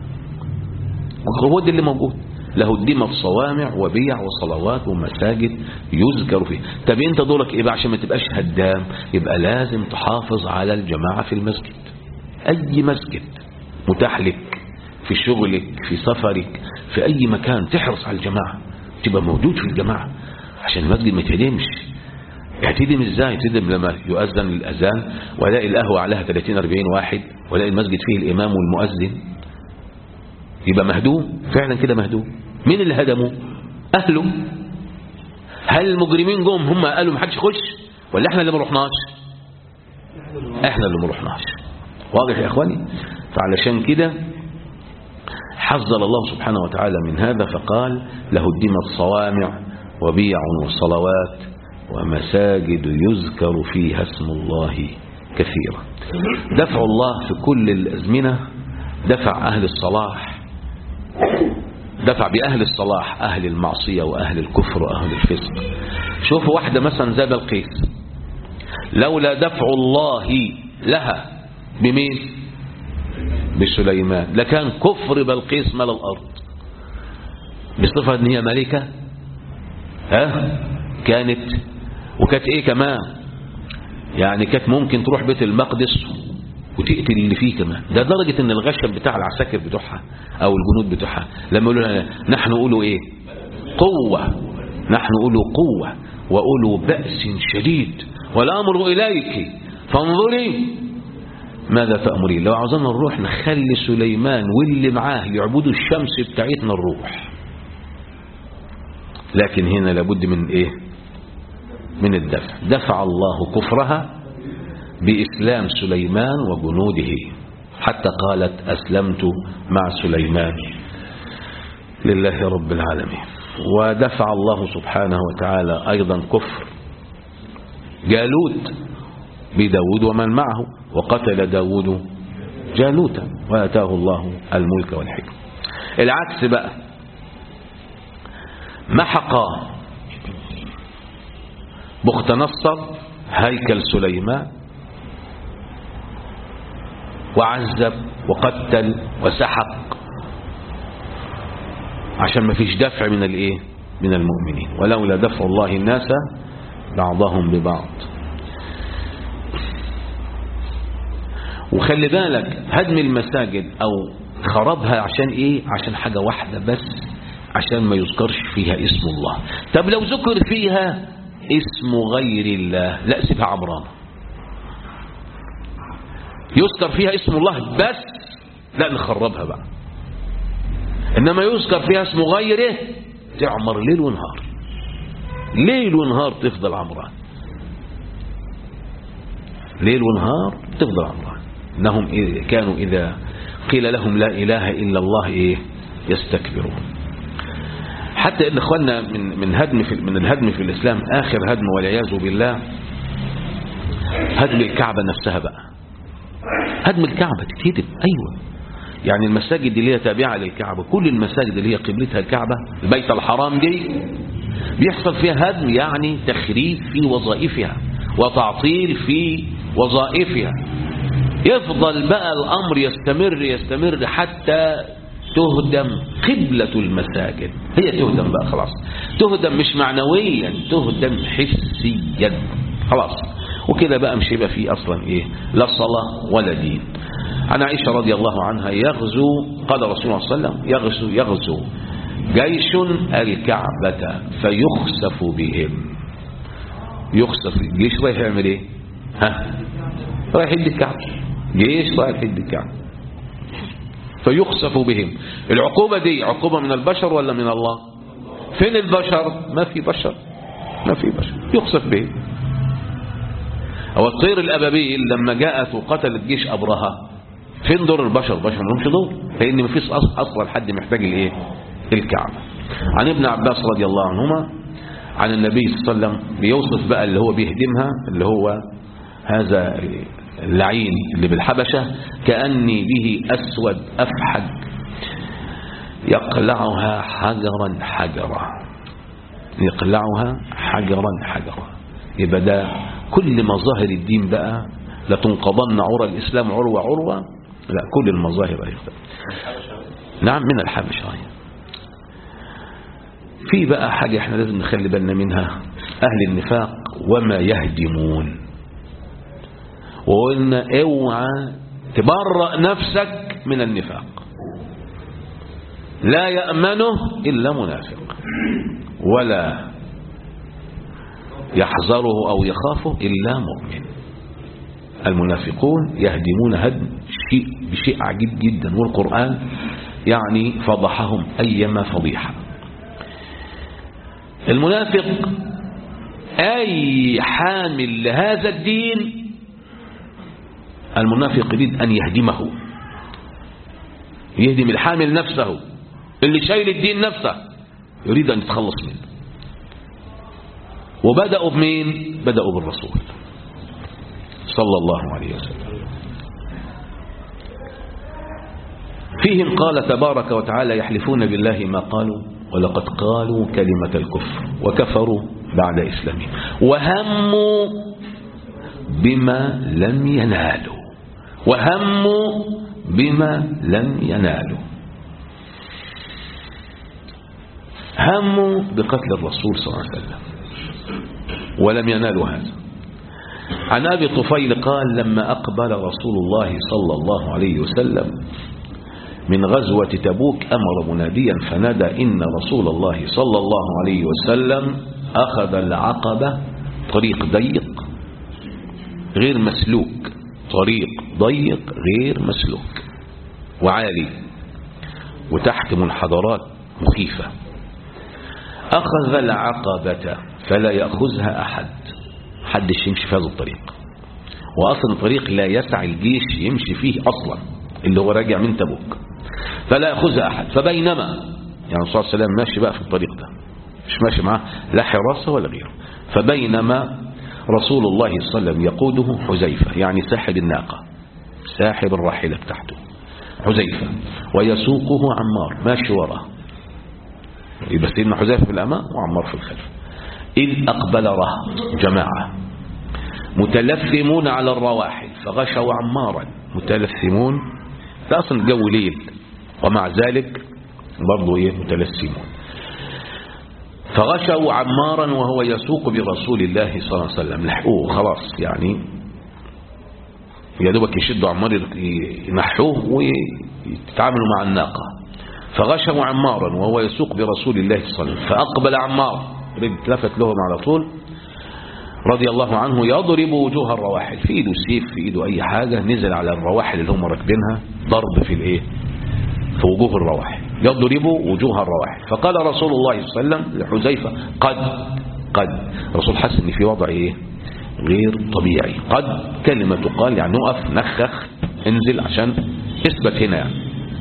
وهو ده اللي موجود لهدمت صوامع وبيع وصلوات ومساجد يذكر فيه طب انت دورك ايه بقى عشان ما تبقاش هدام يبقى لازم تحافظ على الجماعة في المسجد اي مسجد متاح لك في شغلك في سفرك في اي مكان تحرص على الجماعة تبقى موجود في الجماعة عشان المسجد ما يتهدمش يعتدم ازاي يعتدم لما يؤذن الاذان ولاقي القهوة عليها 30 40 واحد ولاقي المسجد فيه الامام والمؤذن يبقى مهدوم فعلا كده مهدوم مين اللي هدمه اهله هل المجرمين جم هم قالوا محدش يخش ولا احنا اللي ما رحناش احنا اللي ما رحناش واضح يا اخواني فعلشان كده حذر الله سبحانه وتعالى من هذا فقال لهدمت صوامع وبيع وصلوات ومساجد يذكر فيها اسم الله كثيرا دفع الله في كل الأزمنة دفع أهل الصلاح دفع بأهل الصلاح أهل المعصية وأهل الكفر وأهل الفسق شوفوا واحدة مثلا زي بلقيس لولا دفع الله لها بمين بسليمان لكان كفر بلقيس مال الأرض بصفة ان هي ملكة ها كانت وكانت ايه كمان يعني كانت ممكن تروح بيت المقدس وتقتل اللي فيه كمان ده درجة ان الغشم بتاع العساكر بتوعها او الجنود بتوعها لما يقولوا نحن نقولوا ايه قوة نحن نقولوا قوة وقولوا بأس شديد والأمر إليك فانظري ماذا تأمرين لو عاوزنا نروح نخلي سليمان واللي معاه يعبدوا الشمس بتاعتنا نروح لكن هنا لابد من ايه من الدفع دفع الله كفرها بإسلام سليمان وجنوده حتى قالت أسلمت مع سليمان لله رب العالمين ودفع الله سبحانه وتعالى أيضا كفر جالوت بداود ومن معه وقتل داود جالوتا وآتاه الله الملك والحكم العكس بقى محق بخت نصر هيكل سليمان وعذب وقتل وسحق عشان ما فيش دفع من الايه من المؤمنين ولولا دفع الله الناس بعضهم ببعض وخلي بالك هدم المساجد او خربها عشان ايه عشان حاجة واحدة بس عشان ما يذكرش فيها اسم الله طب لو ذكر فيها اسم غير الله لا سيبها عمرانة يذكر فيها اسم الله بس لا نخربها بقى انما يذكر فيها اسم غيره تعمر ليل ونهار ليل ونهار تفضل عمران ليل ونهار تفضل عمران انهم إيه- كانوا اذا قيل لهم لا اله الا الله ايه يستكبرون حتى ان اخواننا من من هدم في من الهدم في الاسلام اخر هدم والعياذ بالله هدم الكعبه نفسها بقى هدم الكعبه تتهدم ايوه يعني المساجد اللي هي تابعه للكعبه كل المساجد اللي هي قبلتها الكعبه البيت الحرام دي بيحصل فيها هدم يعني تخريب في وظائفها وتعطيل في وظائفها يفضل بقى الأمر يستمر يستمر حتى تهدم قبلة المساجد هي تهدم بقى خلاص تهدم مش معنويا تهدم حسيا خلاص وكده بقى مش هيبقى فيه أصلا إيه لا صلاة ولا دين عن عائشة رضي الله عنها يغزو قال رسول الله صلى الله عليه وسلم يغزو يغزو جيش الكعبة فيخسف بهم يخسف الجيش رايح يعمل ايه ها رايح يدي الكعبة جيش رايح يدي الكعبة فيخسف بهم العقوبة دي عقوبة من البشر ولا من الله فين البشر ما في بشر ما في بشر يخسف بهم هو الطير الأبابيل لما جاءت وقتلت جيش أبرهة فين دور البشر البشر ما لهمش دور لأن ما فيش أص- أصلا حد محتاج الإيه الكعبة عن ابن عباس رضي الله عنهما عن النبي صلى الله عليه وسلم بيوصف بقى اللي هو بيهدمها اللي هو هذا اللعين اللي بالحبشة كأني به أسود أفحج يقلعها حجرا حجرا يقلعها حجرا حجرا يبقى ده كل مظاهر الدين بقى لتنقضن عرى الإسلام عروة عروة لا كل المظاهر هيختلف نعم من الحبشة في بقى حاجة احنا لازم نخلي بالنا منها أهل النفاق وما يهدمون وقلنا اوعى تبرأ نفسك من النفاق لا يأمنه إلا منافق ولا يحذره أو يخافه إلا مؤمن المنافقون يهدمون هدم شيء بشيء عجيب جدا والقرآن يعني فضحهم أيما فضيحة المنافق أي حامل لهذا الدين المنافق يريد أن يهدمه يهدم الحامل نفسه اللي شايل الدين نفسه يريد أن يتخلص منه وبدأوا بمين بدأوا بالرسول صلى الله عليه وسلم فيهم قال تبارك وتعالى يحلفون بالله ما قالوا ولقد قالوا كلمة الكفر وكفروا بعد إسلامهم وهموا بما لم ينالوا وهموا بما لم ينالوا هموا بقتل الرسول صلى الله عليه وسلم ولم ينالوا هذا عن أبي طفيل قال لما أقبل رسول الله صلى الله عليه وسلم من غزوة تبوك أمر مناديا فنادى إن رسول الله صلى الله عليه وسلم أخذ العقبة طريق ضيق غير مسلوك طريق ضيق غير مسلوك وعالي وتحت منحدرات مخيفة أخذ العقبة فلا يأخذها أحد حدش يمشي في هذا الطريق وأصلا الطريق لا يسع الجيش يمشي فيه أصلا اللي هو راجع من تبوك فلا يأخذها أحد فبينما يعني صلى الله عليه وسلم ماشي بقى في الطريق ده مش ماشي معاه لا حراسة ولا غيره فبينما رسول الله صلى الله عليه وسلم يقوده حذيفة يعني ساحب الناقة ساحب الراحلة بتاعته حذيفة ويسوقه عمار ماشي وراه يبقى سيدنا حذيفة في الأمام وعمار في الخلف إذ أقبل رهط جماعة متلثمون على الرواحل فغشوا عمارا متلثمون ده أصلا الجو ليل ومع ذلك برضو إيه متلثمون فغشوا عمارا وهو يسوق برسول الله صلى الله عليه وسلم لحقوه خلاص يعني يا دوبك يشدوا عمار ينحوه ويتعاملوا مع الناقة فغشوا عمارا وهو يسوق برسول الله صلى الله عليه وسلم فأقبل عمار اتلفت لهم على طول رضي الله عنه يضرب وجوه الرواحل في ايده سيف في ايده اي حاجة نزل على الرواحل اللي هم راكبينها ضرب في الايه في وجوه الرواحل يضرب وجوه الرواحل فقال رسول الله صلى الله عليه وسلم لحذيفة قد قد رسول حس ان في وضع ايه غير طبيعي قد كلمة تقال يعني نقف نخخ انزل عشان اثبت هنا يعني.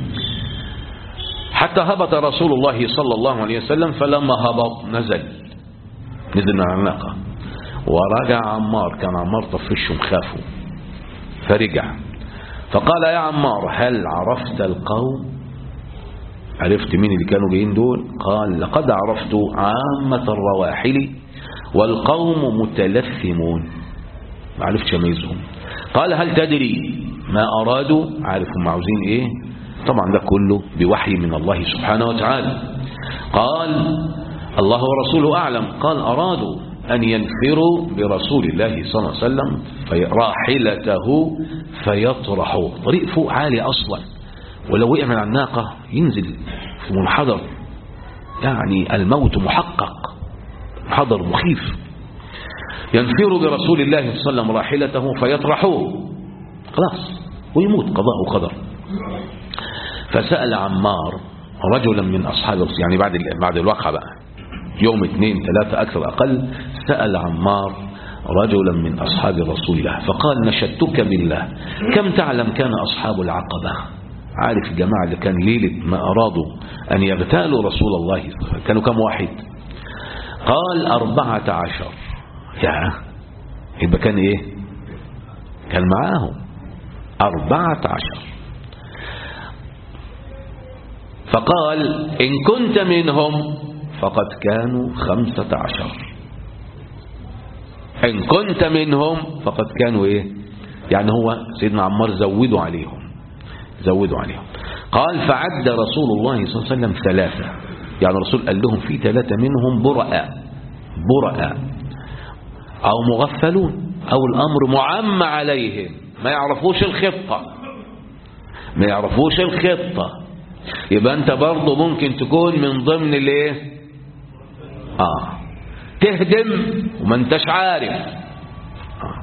حتى هبط رسول الله صلى الله عليه وسلم فلما هبط نزل نزل من الناقة ورجع عمار كان عمار طفش مخافه فرجع فقال يا عمار هل عرفت القوم عرفت مين اللي كانوا جايين دول قال لقد عرفت عامة الرواحل والقوم متلثمون ما عرفتش اميزهم قال هل تدري ما أرادوا عارف هم عاوزين ايه طبعا ده كله بوحي من الله سبحانه وتعالى قال الله ورسوله أعلم قال أرادوا أن ينفروا برسول الله صلى الله عليه وسلم في راحلته فيطرحوا طريق فوق عالي أصلا ولو وقع من على الناقة ينزل في منحدر يعني الموت محقق حضر مخيف ينفر برسول الله صلى الله عليه وسلم راحلته فيطرحوه خلاص ويموت قضاء وقدر فسأل عمار رجلا من أصحاب يعني بعد بعد الواقعة بقى يوم اثنين ثلاثة أكثر أقل سأل عمار رجلا من أصحاب رسول الله فقال نشدتك بالله كم تعلم كان أصحاب العقبة عارف الجماعة اللي كان ليلة ما أرادوا أن يغتالوا رسول الله كانوا كم واحد قال أربعة عشر يا يبقى كان إيه كان معاهم أربعة عشر فقال إن كنت منهم فقد كانوا خمسة عشر إن كنت منهم فقد كانوا إيه يعني هو سيدنا عمار زودوا عليهم زودوا عليهم قال فعد رسول الله صلى الله عليه وسلم ثلاثة يعني الرسول قال لهم في ثلاثة منهم برأ برأ أو مغفلون أو الأمر معم عليهم ما يعرفوش الخطة ما يعرفوش الخطة يبقى أنت برضه ممكن تكون من ضمن الايه آه تهدم وما انتش عارف آه.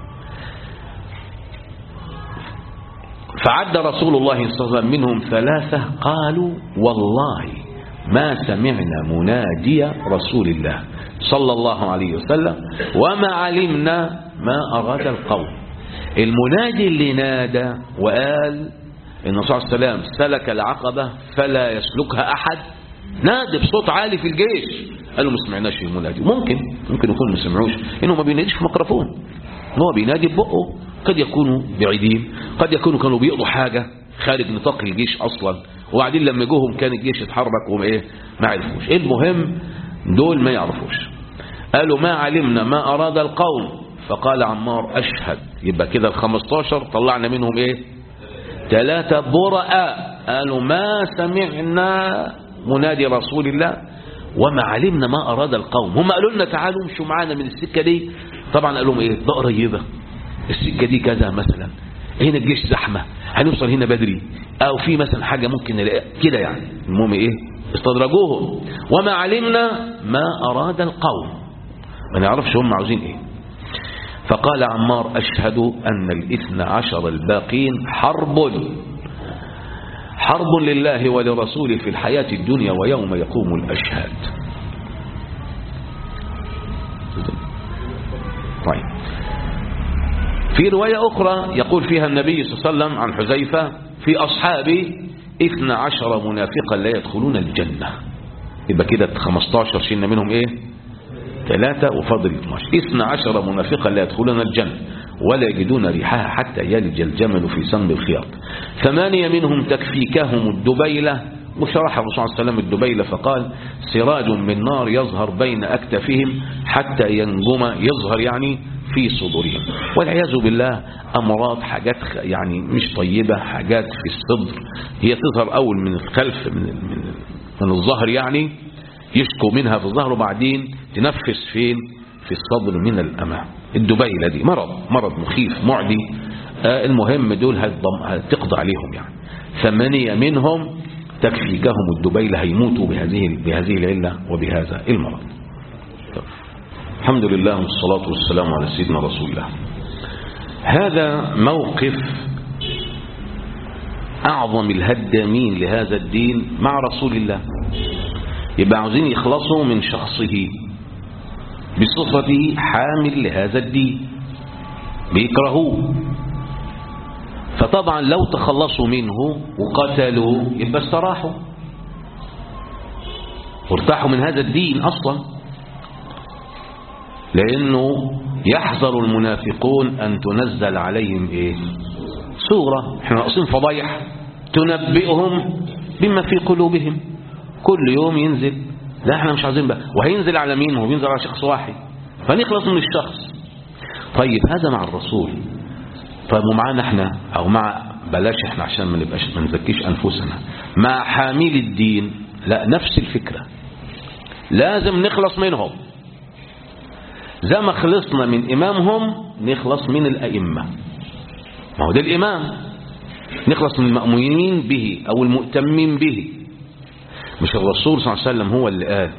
فعد رسول الله صلى الله عليه وسلم منهم ثلاثة قالوا والله ما سمعنا منادي رسول الله صلى الله عليه وسلم وما علمنا ما أراد القوم المنادي اللي نادى وقال إن الرسول عليه السلام سلك العقبة فلا يسلكها أحد نادى بصوت عالي في الجيش قالوا ما سمعناش المنادي ممكن ممكن يكون ما سمعوش إنه ما بيناديش في ميكروفون هو بينادي ببقه قد يكونوا بعيدين قد يكونوا كانوا بيقضوا حاجة خارج نطاق الجيش أصلا وبعدين لما جوهم كان الجيش اتحرك وما ايه ما عرفوش المهم دول ما يعرفوش قالوا ما علمنا ما أراد القوم فقال عمار أشهد يبقى كده الخمستاشر طلعنا منهم ايه ثلاثة براء قالوا ما سمعنا منادي رسول الله وما علمنا ما أراد القوم هم قالوا لنا تعالوا امشوا معانا من السكة دي طبعا قالوا ايه ده قريبة السكة دي كذا مثلا هنا الجيش زحمة هنوصل هنا بدري او في مثلا حاجة ممكن نلاقيها كده يعني المهم ايه استدرجوهم وما علمنا ما أراد القوم ما نعرفش هم عاوزين ايه فقال عمار أشهد أن الاثنى عشر الباقين حرب حرب لله ولرسوله في الحياة الدنيا ويوم يقوم الأشهاد طيب في رواية أخرى يقول فيها النبي صلى الله عليه وسلم عن حذيفة في أصحابي اثنى عشر منافقا لا يدخلون الجنة يبقى كده 15 شلنا منهم ايه ثلاثة وفضل 12 اثنى عشر منافقا لا يدخلون الجنة ولا يجدون ريحها حتى يلج الجمل في سم الخياط ثمانية منهم تكفيكهم الدبيلة وشرح الرسول صلى الله عليه وسلم الدبيلة فقال سراج من نار يظهر بين أكتفهم حتى ينجم يظهر يعني في صدورهم والعياذ بالله أمراض حاجات يعني مش طيبة حاجات في الصدر هي تظهر أول من الخلف من, من, من الظهر يعني يشكو منها في الظهر وبعدين تنفس فين في الصدر من الأمام الدبيلة دي مرض مرض مخيف معدي آه المهم دول هتقضى عليهم يعني ثمانية منهم تكفيكهم الدبيلة هيموتوا بهذه بهذه العلة وبهذا المرض الحمد لله والصلاة والسلام على سيدنا رسول الله هذا موقف أعظم الهدامين لهذا الدين مع رسول الله يبقى عاوزين يخلصوا من شخصه بصفته حامل لهذا الدين بيكرهوه فطبعا لو تخلصوا منه وقتلوه يبقى استراحوا وارتاحوا من هذا الدين أصلا لأنه يحذر المنافقون أن تنزل عليهم إيه سورة احنا ناقصين فضايح تنبئهم بما في قلوبهم كل يوم ينزل لا احنا مش عايزين بقى وهينزل على مين هو بينزل على شخص واحد فنخلص من الشخص طيب هذا مع الرسول طيب ومعانا احنا او مع بلاش احنا عشان ما نبقاش ما نزكيش انفسنا مع حامل الدين لا نفس الفكرة لازم نخلص منهم زي ما خلصنا من امامهم نخلص من الائمه ما هو ده الامام نخلص من المأمونين به او المؤتمين به مش الرسول صلى الله عليه وسلم هو اللي قال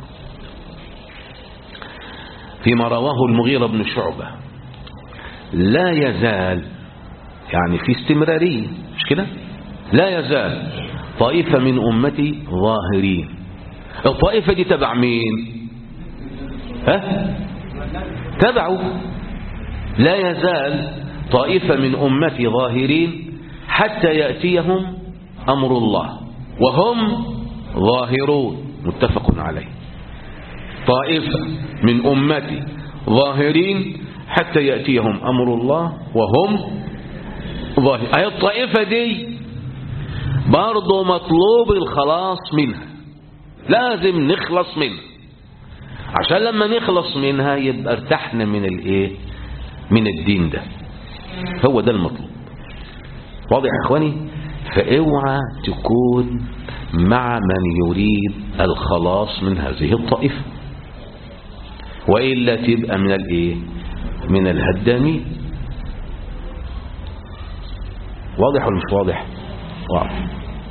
فيما رواه المغيرة بن شعبة لا يزال يعني في استمرارية مش كده لا يزال طائفة من أمتي ظاهرين الطائفة دي تبع مين ها تبعوا لا يزال طائفة من أمتي ظاهرين حتى يأتيهم أمر الله وهم ظاهرون متفق عليه طائفة من أمتي ظاهرين حتى يأتيهم أمر الله وهم ظاهر أي الطائفة دي برضو مطلوب الخلاص منها لازم نخلص منها عشان لما نخلص منها يبقى ارتحنا من الايه من الدين ده هو ده المطلوب واضح يا اخواني فاوعى تكون مع من يريد الخلاص من هذه الطائفة وإلا تبقى من الايه من الهدامين واضح ولا مش واضح واضح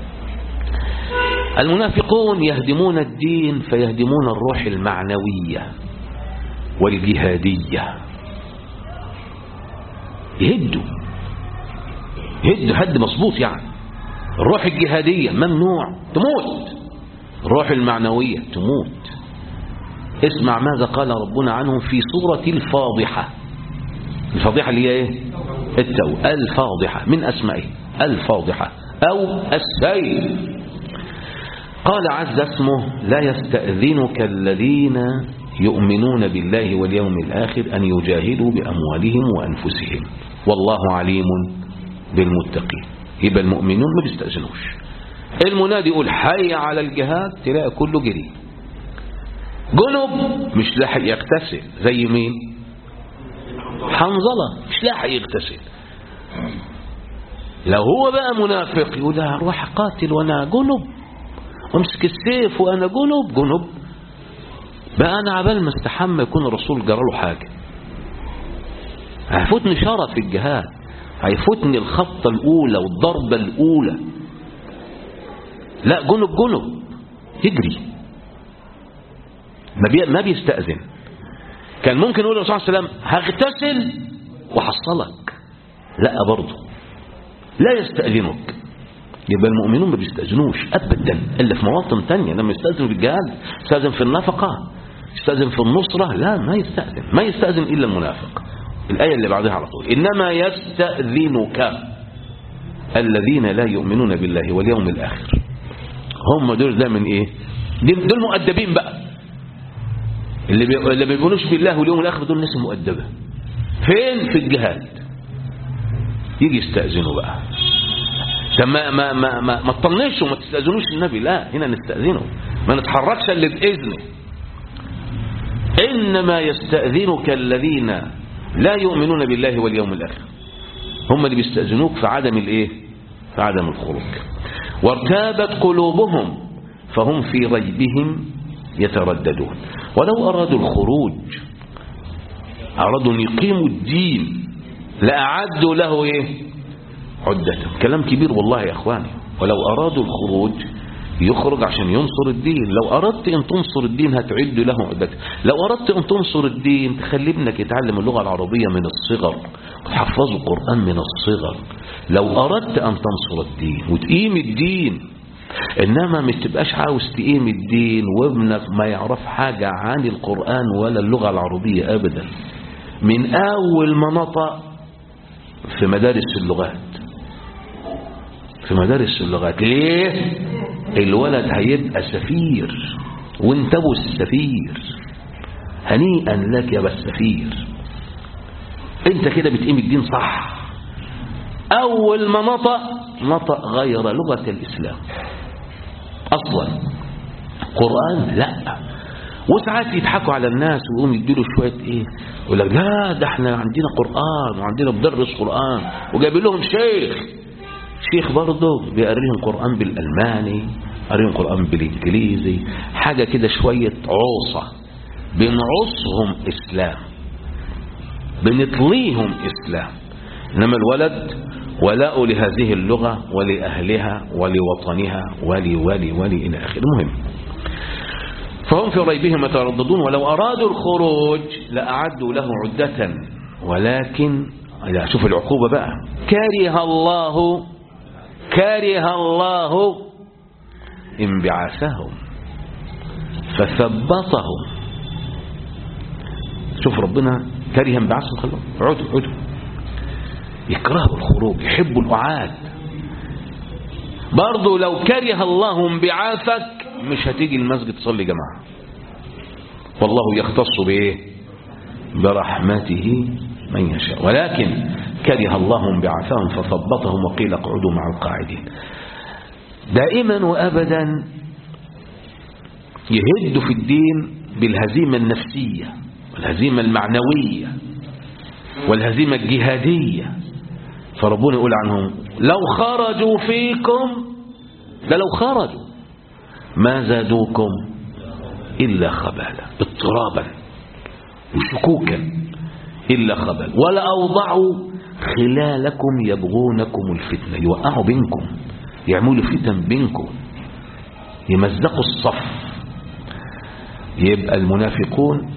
المنافقون يهدمون الدين فيهدمون الروح المعنوية والجهادية يهدوا يهدوا هد مظبوط يعني الروح الجهادية ممنوع تموت الروح المعنوية تموت اسمع ماذا قال ربنا عنهم في سورة الفاضحة الفاضحة اللي هي ايه التو الفاضحة من اسمائه الفاضحة او السيل قال عز اسمه لا يستأذنك الذين يؤمنون بالله واليوم الآخر أن يجاهدوا بأموالهم وأنفسهم والله عليم بالمتقين يبقى المؤمنون ما بيستأذنوش المنادي يقول حي على الجهاد تلاقي كله جري جنب مش لاحق يغتسل زي مين حنظلة مش لاحق يغتسل لو هو بقى منافق يقول هروح قاتل وانا جنب وامسك السيف وانا جنب جنب بقى انا عبال ما استحمى يكون الرسول جرى له حاجه هيفوتني شرف في الجهاد هيفوتني الخطه الاولى والضربه الاولى لا جنب جنب يجري ما, بي... ما بيستأذن كان ممكن يقول الرسول صلى الله عليه وسلم هغتسل وحصلك لا برضه لا يستأذنك يبقى المؤمنون ما بيستأذنوش أبدا إلا في مواطن تانية لما يستأذنوا بالجهاد يستأذن في النفقة يستأذن في النصرة لا ما يستأذن ما يستأذن إلا المنافق الآية اللي بعدها على طول إنما يستأذنك الذين لا يؤمنون بالله واليوم الآخر هم دول ده من إيه دول مؤدبين بقى اللي بي... اللي ما بيؤمنوش بالله واليوم الآخر دول ناس مؤدبة فين في الجهاد يجي يستأذنوا بقى طب ما ما ما ما, ما تطنشوا ما تستأذنوش النبي لا هنا نستأذنه ما نتحركش الا بإذنه إنما يستأذنك الذين لا يؤمنون بالله واليوم الآخر هم اللي بيستأذنوك في عدم الايه في عدم الخروج وارتابت قلوبهم فهم في ريبهم يترددون ولو أرادوا الخروج أرادوا أن يقيموا الدين لأعدوا له إيه عدة كلام كبير والله يا أخواني ولو أرادوا الخروج يخرج عشان ينصر الدين لو أردت أن تنصر الدين هتعد له عدة لو أردت أن تنصر الدين تخلي ابنك يتعلم اللغة العربية من الصغر وتحفظه القرآن من الصغر لو أردت أن تنصر الدين وتقيم الدين إنما مش تبقاش عاوز تقيم الدين وابنك ما يعرف حاجة عن القرآن ولا اللغة العربية أبدا من أول ما نطق في مدارس اللغات في مدارس اللغات ليه الولد هيبقى سفير وانت ابو السفير هنيئا لك يا السفير انت كده بتقيم الدين صح اول ما نطق نطق غير لغة الاسلام اصلا قرآن لا وساعات يضحكوا على الناس ويقوم يديله شوية ايه يقول لك لا ده احنا عندنا قرآن وعندنا مدرس قرآن وجايبين لهم شيخ شيخ برضه بيقريهم قرآن بالألماني قريهم قرآن بالإنجليزي حاجة كده شوية عوصة بنعصهم إسلام بنطليهم إسلام إنما الولد ولاء لهذه اللغة ولأهلها ولوطنها ولي ولي ولي إلى آخره المهم فهم في ريبهم يترددون ولو أرادوا الخروج لأعدوا له عدة ولكن شوف العقوبة بقى كره الله كره الله انبعاثهم فثبطهم شوف ربنا كره انبعاثهم خلوا عدوا عدوا يكرهوا الخروج يحبوا الأعاد برضو لو كره الله انبعاثك مش هتيجي المسجد تصلي جماعة والله يختص بإيه برحمته من يشاء ولكن كره الله انبعاثهم فثبطهم وقيل اقعدوا مع القاعدين دائما وأبدا يهد في الدين بالهزيمة النفسية والهزيمة المعنوية والهزيمة الجهادية فربنا يقول عنهم لو خرجوا فيكم ده لو خرجوا ما زادوكم إلا خبالا اضطرابا وشكوكا إلا خبال ولا أوضعوا خلالكم يبغونكم الفتنة يوقعوا بينكم يعملوا فتن بينكم يمزقوا الصف يبقى المنافقون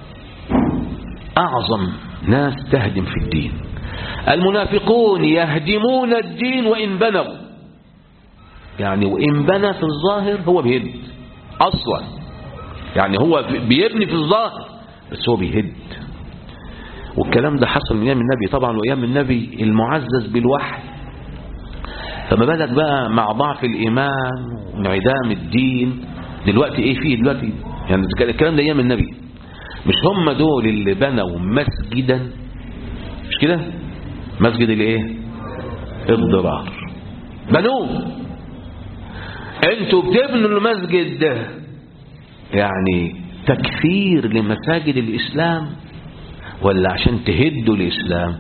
أعظم ناس تهدم في الدين المنافقون يهدمون الدين وإن بنوا يعني وإن بنى في الظاهر هو بيهد أصلا يعني هو بيبني في الظاهر بس هو بيهد والكلام ده حصل من ايام النبي طبعا وايام النبي المعزز بالوحي فما بالك بقى مع ضعف الايمان وانعدام الدين دلوقتي ايه فيه دلوقتي يعني الكلام ده ايام النبي مش هم دول اللي بنوا مسجدا مش كده مسجد الايه الضرار بنوه انتوا بتبنوا المسجد ده يعني تكفير لمساجد الاسلام ولا عشان تهدوا الإسلام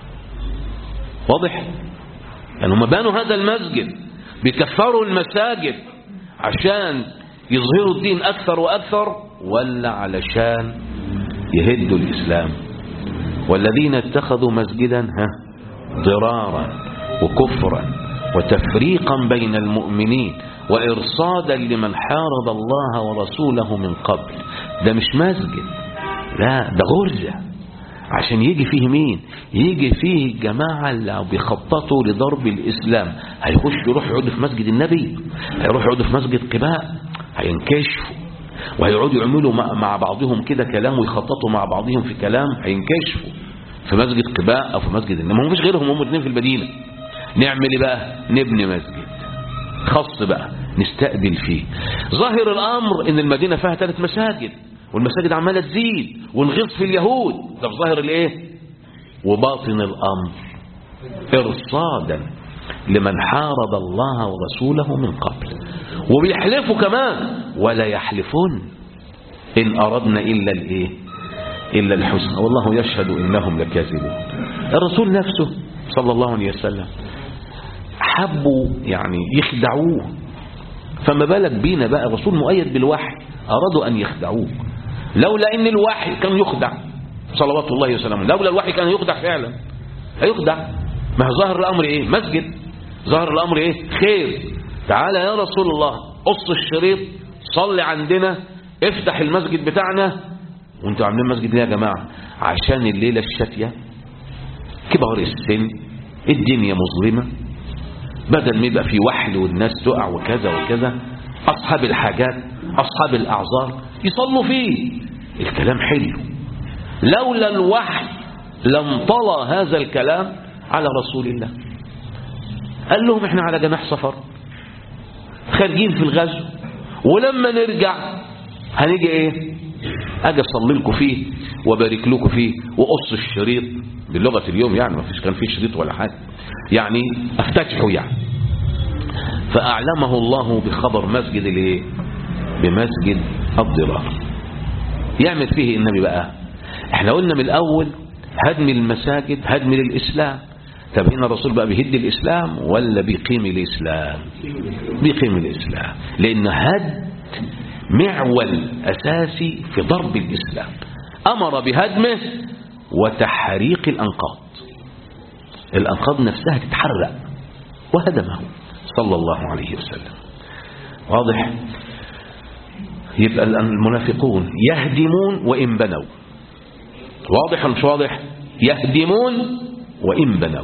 واضح يعني هم بنوا هذا المسجد بيكفروا المساجد عشان يظهروا الدين أكثر وأكثر ولا علشان يهدوا الإسلام والذين اتخذوا مسجدا ها ضرارا وكفرا وتفريقا بين المؤمنين وإرصادا لمن حارب الله ورسوله من قبل ده مش مسجد لا ده غرزة عشان يجي فيه مين يجي فيه الجماعة اللي بيخططوا لضرب الإسلام هيخش يروح يقعدوا في مسجد النبي هيروح يقعدوا في مسجد قباء هينكشفوا وهيقعدوا يعملوا مع بعضهم كده كلام ويخططوا مع بعضهم في كلام هينكشفوا في مسجد قباء أو في مسجد النبي ما فيش غيرهم هم الاثنين في المدينة نعمل ايه بقى نبني مسجد خاص بقى نستقبل فيه ظاهر الأمر ان المدينة فيها ثلاث مساجد والمساجد عمالة تزيد ونغص في اليهود ده في ظاهر الايه وباطن الأمر إرصادا لمن حارب الله ورسوله من قبل وبيحلفوا كمان ولا يحلفون إن أردنا إلا الإيه إلا الحسن والله يشهد إنهم لكاذبون الرسول نفسه صلى الله عليه وسلم حبوا يعني يخدعوه فما بالك بينا بقى الرسول مؤيد بالوحي أرادوا أن يخدعوه لولا أن الوحي كان يخدع صلوات الله وسلامه لولا الوحي كان يخدع فعلا هيخدع ما هو ظاهر الأمر إيه مسجد ظاهر الأمر إيه خير تعالى يا رسول الله قص الشريط صلي عندنا افتح المسجد بتاعنا وانتوا عاملين مسجد ليه يا جماعة عشان الليلة الشاتية كبار السن الدنيا مظلمة بدل ما يبقى في وحل والناس تقع وكذا وكذا أصحاب الحاجات أصحاب الأعذار يصلوا فيه الكلام حلو لولا الوحي لم طلى هذا الكلام على رسول الله قال لهم احنا على جناح سفر خارجين في الغزو ولما نرجع هنيجي ايه اجي اصلي لكم فيه وبارك لكم فيه وقص الشريط بلغه اليوم يعني ما فيش كان فيه شريط ولا حاجه يعني افتتحوا يعني فاعلمه الله بخبر مسجد الايه بمسجد الضرار يعمل فيه النبي بقى احنا قلنا من الاول هدم المساجد هدم للاسلام طب هنا الرسول بقى بيهد الاسلام ولا بيقيم الاسلام بيقيم الاسلام لان هد معول اساسي في ضرب الاسلام امر بهدمه وتحريق الانقاض الانقاض نفسها تتحرق وهدمه صلى الله عليه وسلم واضح يبقى المنافقون يهدمون وإن بنوا واضح مش واضح يهدمون وإن بنوا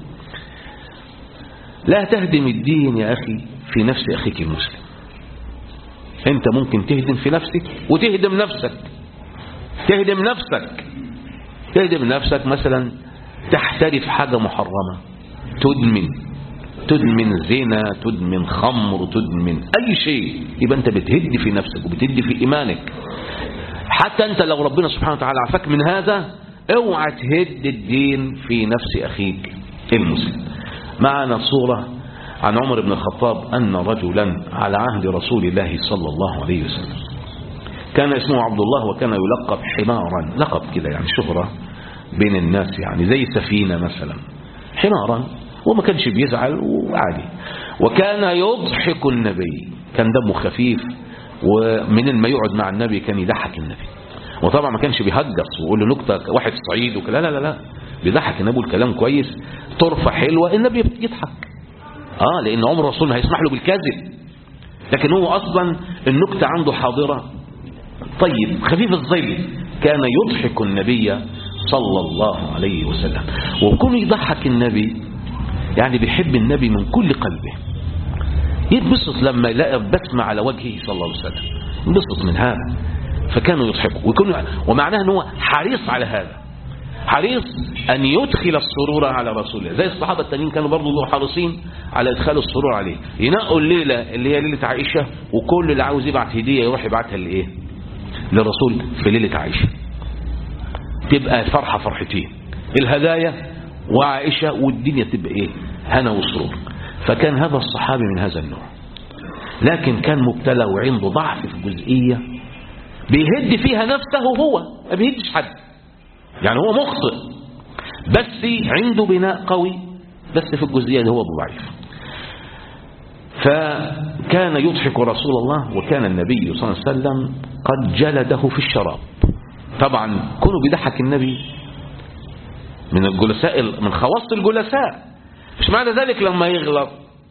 لا تهدم الدين يا أخي في نفس أخيك المسلم أنت ممكن تهدم في نفسك وتهدم نفسك تهدم نفسك تهدم نفسك مثلا تحترف حاجة محرمة تدمن تدمن زنا تدمن خمر تدمن أي شيء يبقى أنت بتهد في نفسك وبتهد في إيمانك حتى أنت لو ربنا سبحانه وتعالى عفاك من هذا اوعى تهد الدين في نفس أخيك المسلم معنا صورة عن عمر بن الخطاب أن رجلا على عهد رسول الله صلى الله عليه وسلم كان اسمه عبد الله وكان يلقب حمارا لقب كده يعني شهرة بين الناس يعني زي سفينة مثلا حمارا وما كانش بيزعل وعادي وكان يضحك النبي كان دمه خفيف ومن ما يقعد مع النبي كان يضحك النبي وطبعا ما كانش بيهجص ويقول له نكته واحد صعيد وكلا لا لا لا بيضحك النبي الكلام كويس طرفه حلوه النبي يضحك اه لان عمر الرسول هيسمح له بالكذب لكن هو اصلا النكته عنده حاضره طيب خفيف الظل كان يضحك النبي صلى الله عليه وسلم وكون يضحك النبي يعني بيحب النبي من كل قلبه يتبسط لما يلاقي بسمة على وجهه صلى الله عليه وسلم ينبسط من هذا فكانوا يضحكوا ويكون ومعناه ان هو حريص على هذا حريص ان يدخل السرور على رسول الله زي الصحابه التانيين كانوا برضه حريصين على ادخال السرور عليه ينقوا الليله اللي هي ليله عائشه وكل اللي عاوز يبعت هديه يروح يبعتها لايه للرسول في ليله عائشه تبقى الفرحه فرحتين الهدايا وعائشة والدنيا تبقى ايه هنا وسرور فكان هذا الصحابي من هذا النوع لكن كان مبتلى وعنده ضعف في جزئية بيهد فيها نفسه هو ما بيهدش حد يعني هو مخطئ بس عنده بناء قوي بس في الجزئية اللي هو ضعيف فكان يضحك رسول الله وكان النبي صلى الله عليه وسلم قد جلده في الشراب طبعا كونه بيضحك النبي من الجلساء من خواص الجلساء مش معنى ذلك لما يغلط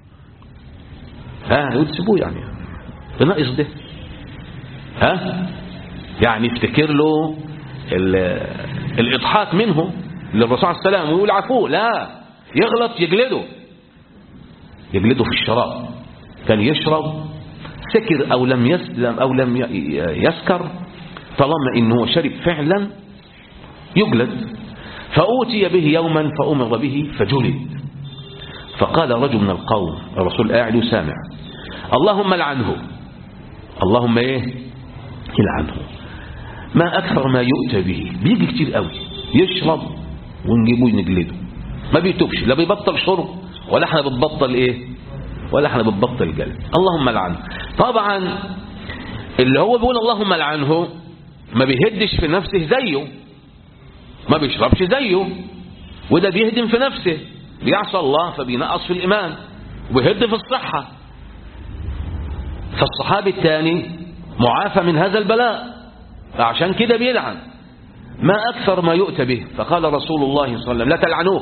ها يقول سيبوه يعني بناقص ده ها يعني يفتكر له الإضحاك منه للرسول صلى الله عليه وسلم ويقول عفوه لا يغلط يجلده يجلده في الشراب كان يشرب سكر أو لم يسلم أو لم يسكر طالما إنه شرب فعلا يجلد فأوتي به يوما فأمر به فجلد فقال رجل من القوم الرسول قاعد وسامع اللهم لعنه اللهم ايه يلعنه ما أكثر ما يؤتى به بيجي كتير قوي يشرب ونجيبه نجلده ما بيتوبش لا بيبطل شرب ولا احنا بنبطل ايه ولا احنا بنبطل جلد اللهم لعنه طبعا اللي هو بيقول اللهم لعنه ما بيهدش في نفسه زيه ما بيشربش زيه وده بيهدم في نفسه بيعصى الله فبينقص في الإيمان وبيهد في الصحة فالصحابي الثاني معافى من هذا البلاء فعشان كده بيلعن ما أكثر ما يؤتى به فقال رسول الله صلى الله عليه وسلم لا تلعنوه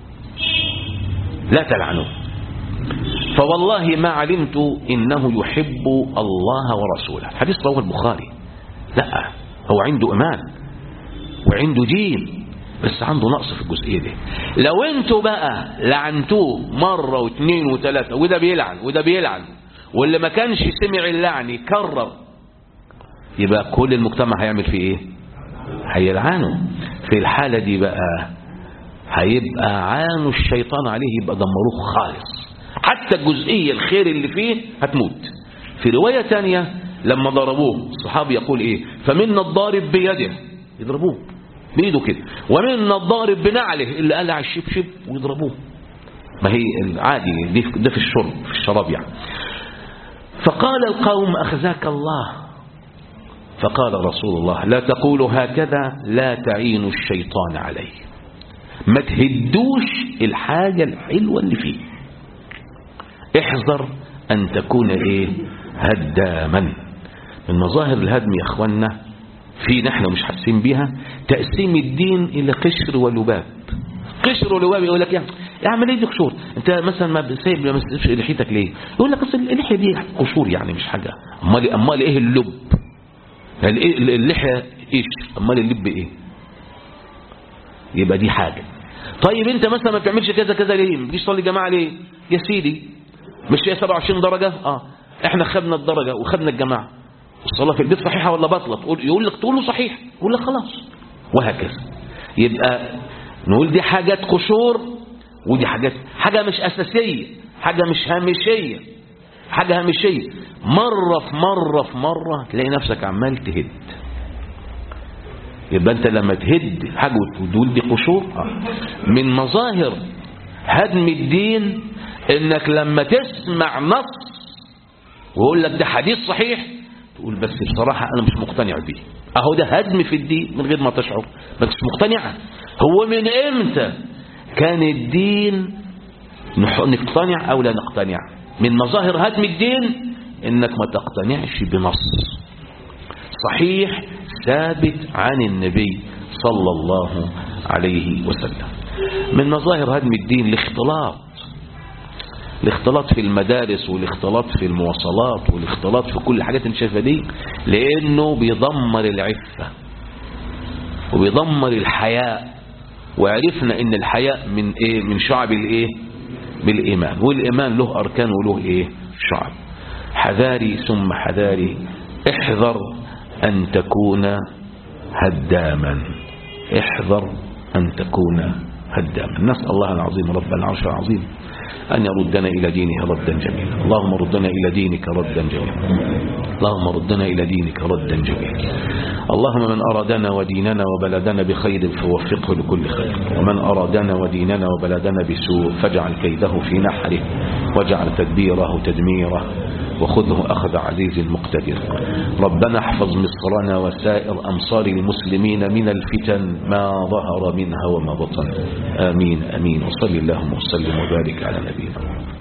لا تلعنوه فوالله ما علمت إنه يحب الله ورسوله حديث رواه البخاري لا هو عنده إيمان وعنده دين بس عنده نقص في الجزئية دي لو انتوا بقى لعنتوه مرة واثنين وثلاثة وده بيلعن وده بيلعن واللي ما كانش سمع اللعن يكرر يبقى كل المجتمع هيعمل فيه ايه هيلعنه في الحالة دي بقى هيبقى عانوا الشيطان عليه يبقى دمروه خالص حتى الجزئية الخير اللي فيه هتموت في رواية تانية لما ضربوه الصحابي يقول ايه فمنا الضارب بيده يضربوه بإيده كده ومنا الضارب بنعله اللي قلع الشبشب ويضربوه ما هي العادي دي ده في الشرب في الشراب يعني فقال القوم أخزاك الله فقال رسول الله لا تقولوا هكذا لا تعينوا الشيطان عليه ما تهدوش الحاجة الحلوة اللي فيه احذر أن تكون ايه هداما من مظاهر الهدم يا اخوانا في نحن مش حاسين بيها تقسيم الدين إلى قشر ولباب قشر ولباب يقول لك يعني يا عم ليه دي قشور انت مثلا ما سايب ما تسيبش لحيتك ليه يقول لك اصل اللحيه دي قشور يعني مش حاجه امال امال ايه اللب يعني اللحيه ايش امال اللب ايه يبقى دي حاجه طيب انت مثلا ما بتعملش كذا كذا ليه ما بتجيش تصلي جماعه ليه يا سيدي مش هي 27 درجه اه احنا خدنا الدرجه وخدنا الجماعه الصلاة في البيت صحيحة ولا باطلة تقول يقول لك تقول له صحيح يقول لك خلاص وهكذا يبقى نقول دي حاجات قشور ودي حاجات حاجة مش أساسية حاجة مش هامشية حاجة هامشية مرة في مرة في مرة تلاقي نفسك عمال تهد يبقى انت لما تهد حاجة وتقول دي قشور من مظاهر هدم الدين انك لما تسمع نص ويقول لك ده حديث صحيح تقول بس بصراحة أنا مش مقتنع بيه أهو ده هدم في الدين من غير ما تشعر بس مش مقتنع هو من إمتى كان الدين نقتنع أو لا نقتنع من مظاهر هدم الدين إنك ما تقتنعش بنص صحيح ثابت عن النبي صلى الله عليه وسلم من مظاهر هدم الدين الاختلاط الاختلاط في المدارس والاختلاط في المواصلات والاختلاط في كل الحاجات اللي شايفها دي لانه بيدمر العفه وبيدمر الحياء وعرفنا ان الحياء من ايه من شعب الايه بالايمان والايمان له اركان وله ايه شعب حذاري ثم حذاري احذر ان تكون هداما احذر ان تكون هداما نسال الله العظيم رب العرش العظيم أن يردنا إلى دينه ردا جميلا اللهم ردنا إلى دينك ردا جميلا اللهم ردنا إلى دينك ردا جميلا اللهم من أرادنا وديننا وبلدنا بخير فوفقه لكل خير ومن أرادنا وديننا وبلدنا بسوء فاجعل كيده في نحره واجعل تدبيره تدميره وخذه أخذ عزيز مقتدر ربنا احفظ مصرنا وسائر أمصار المسلمين من الفتن ما ظهر منها وما بطن آمين آمين وصل اللهم وسلم وبارك على نبينا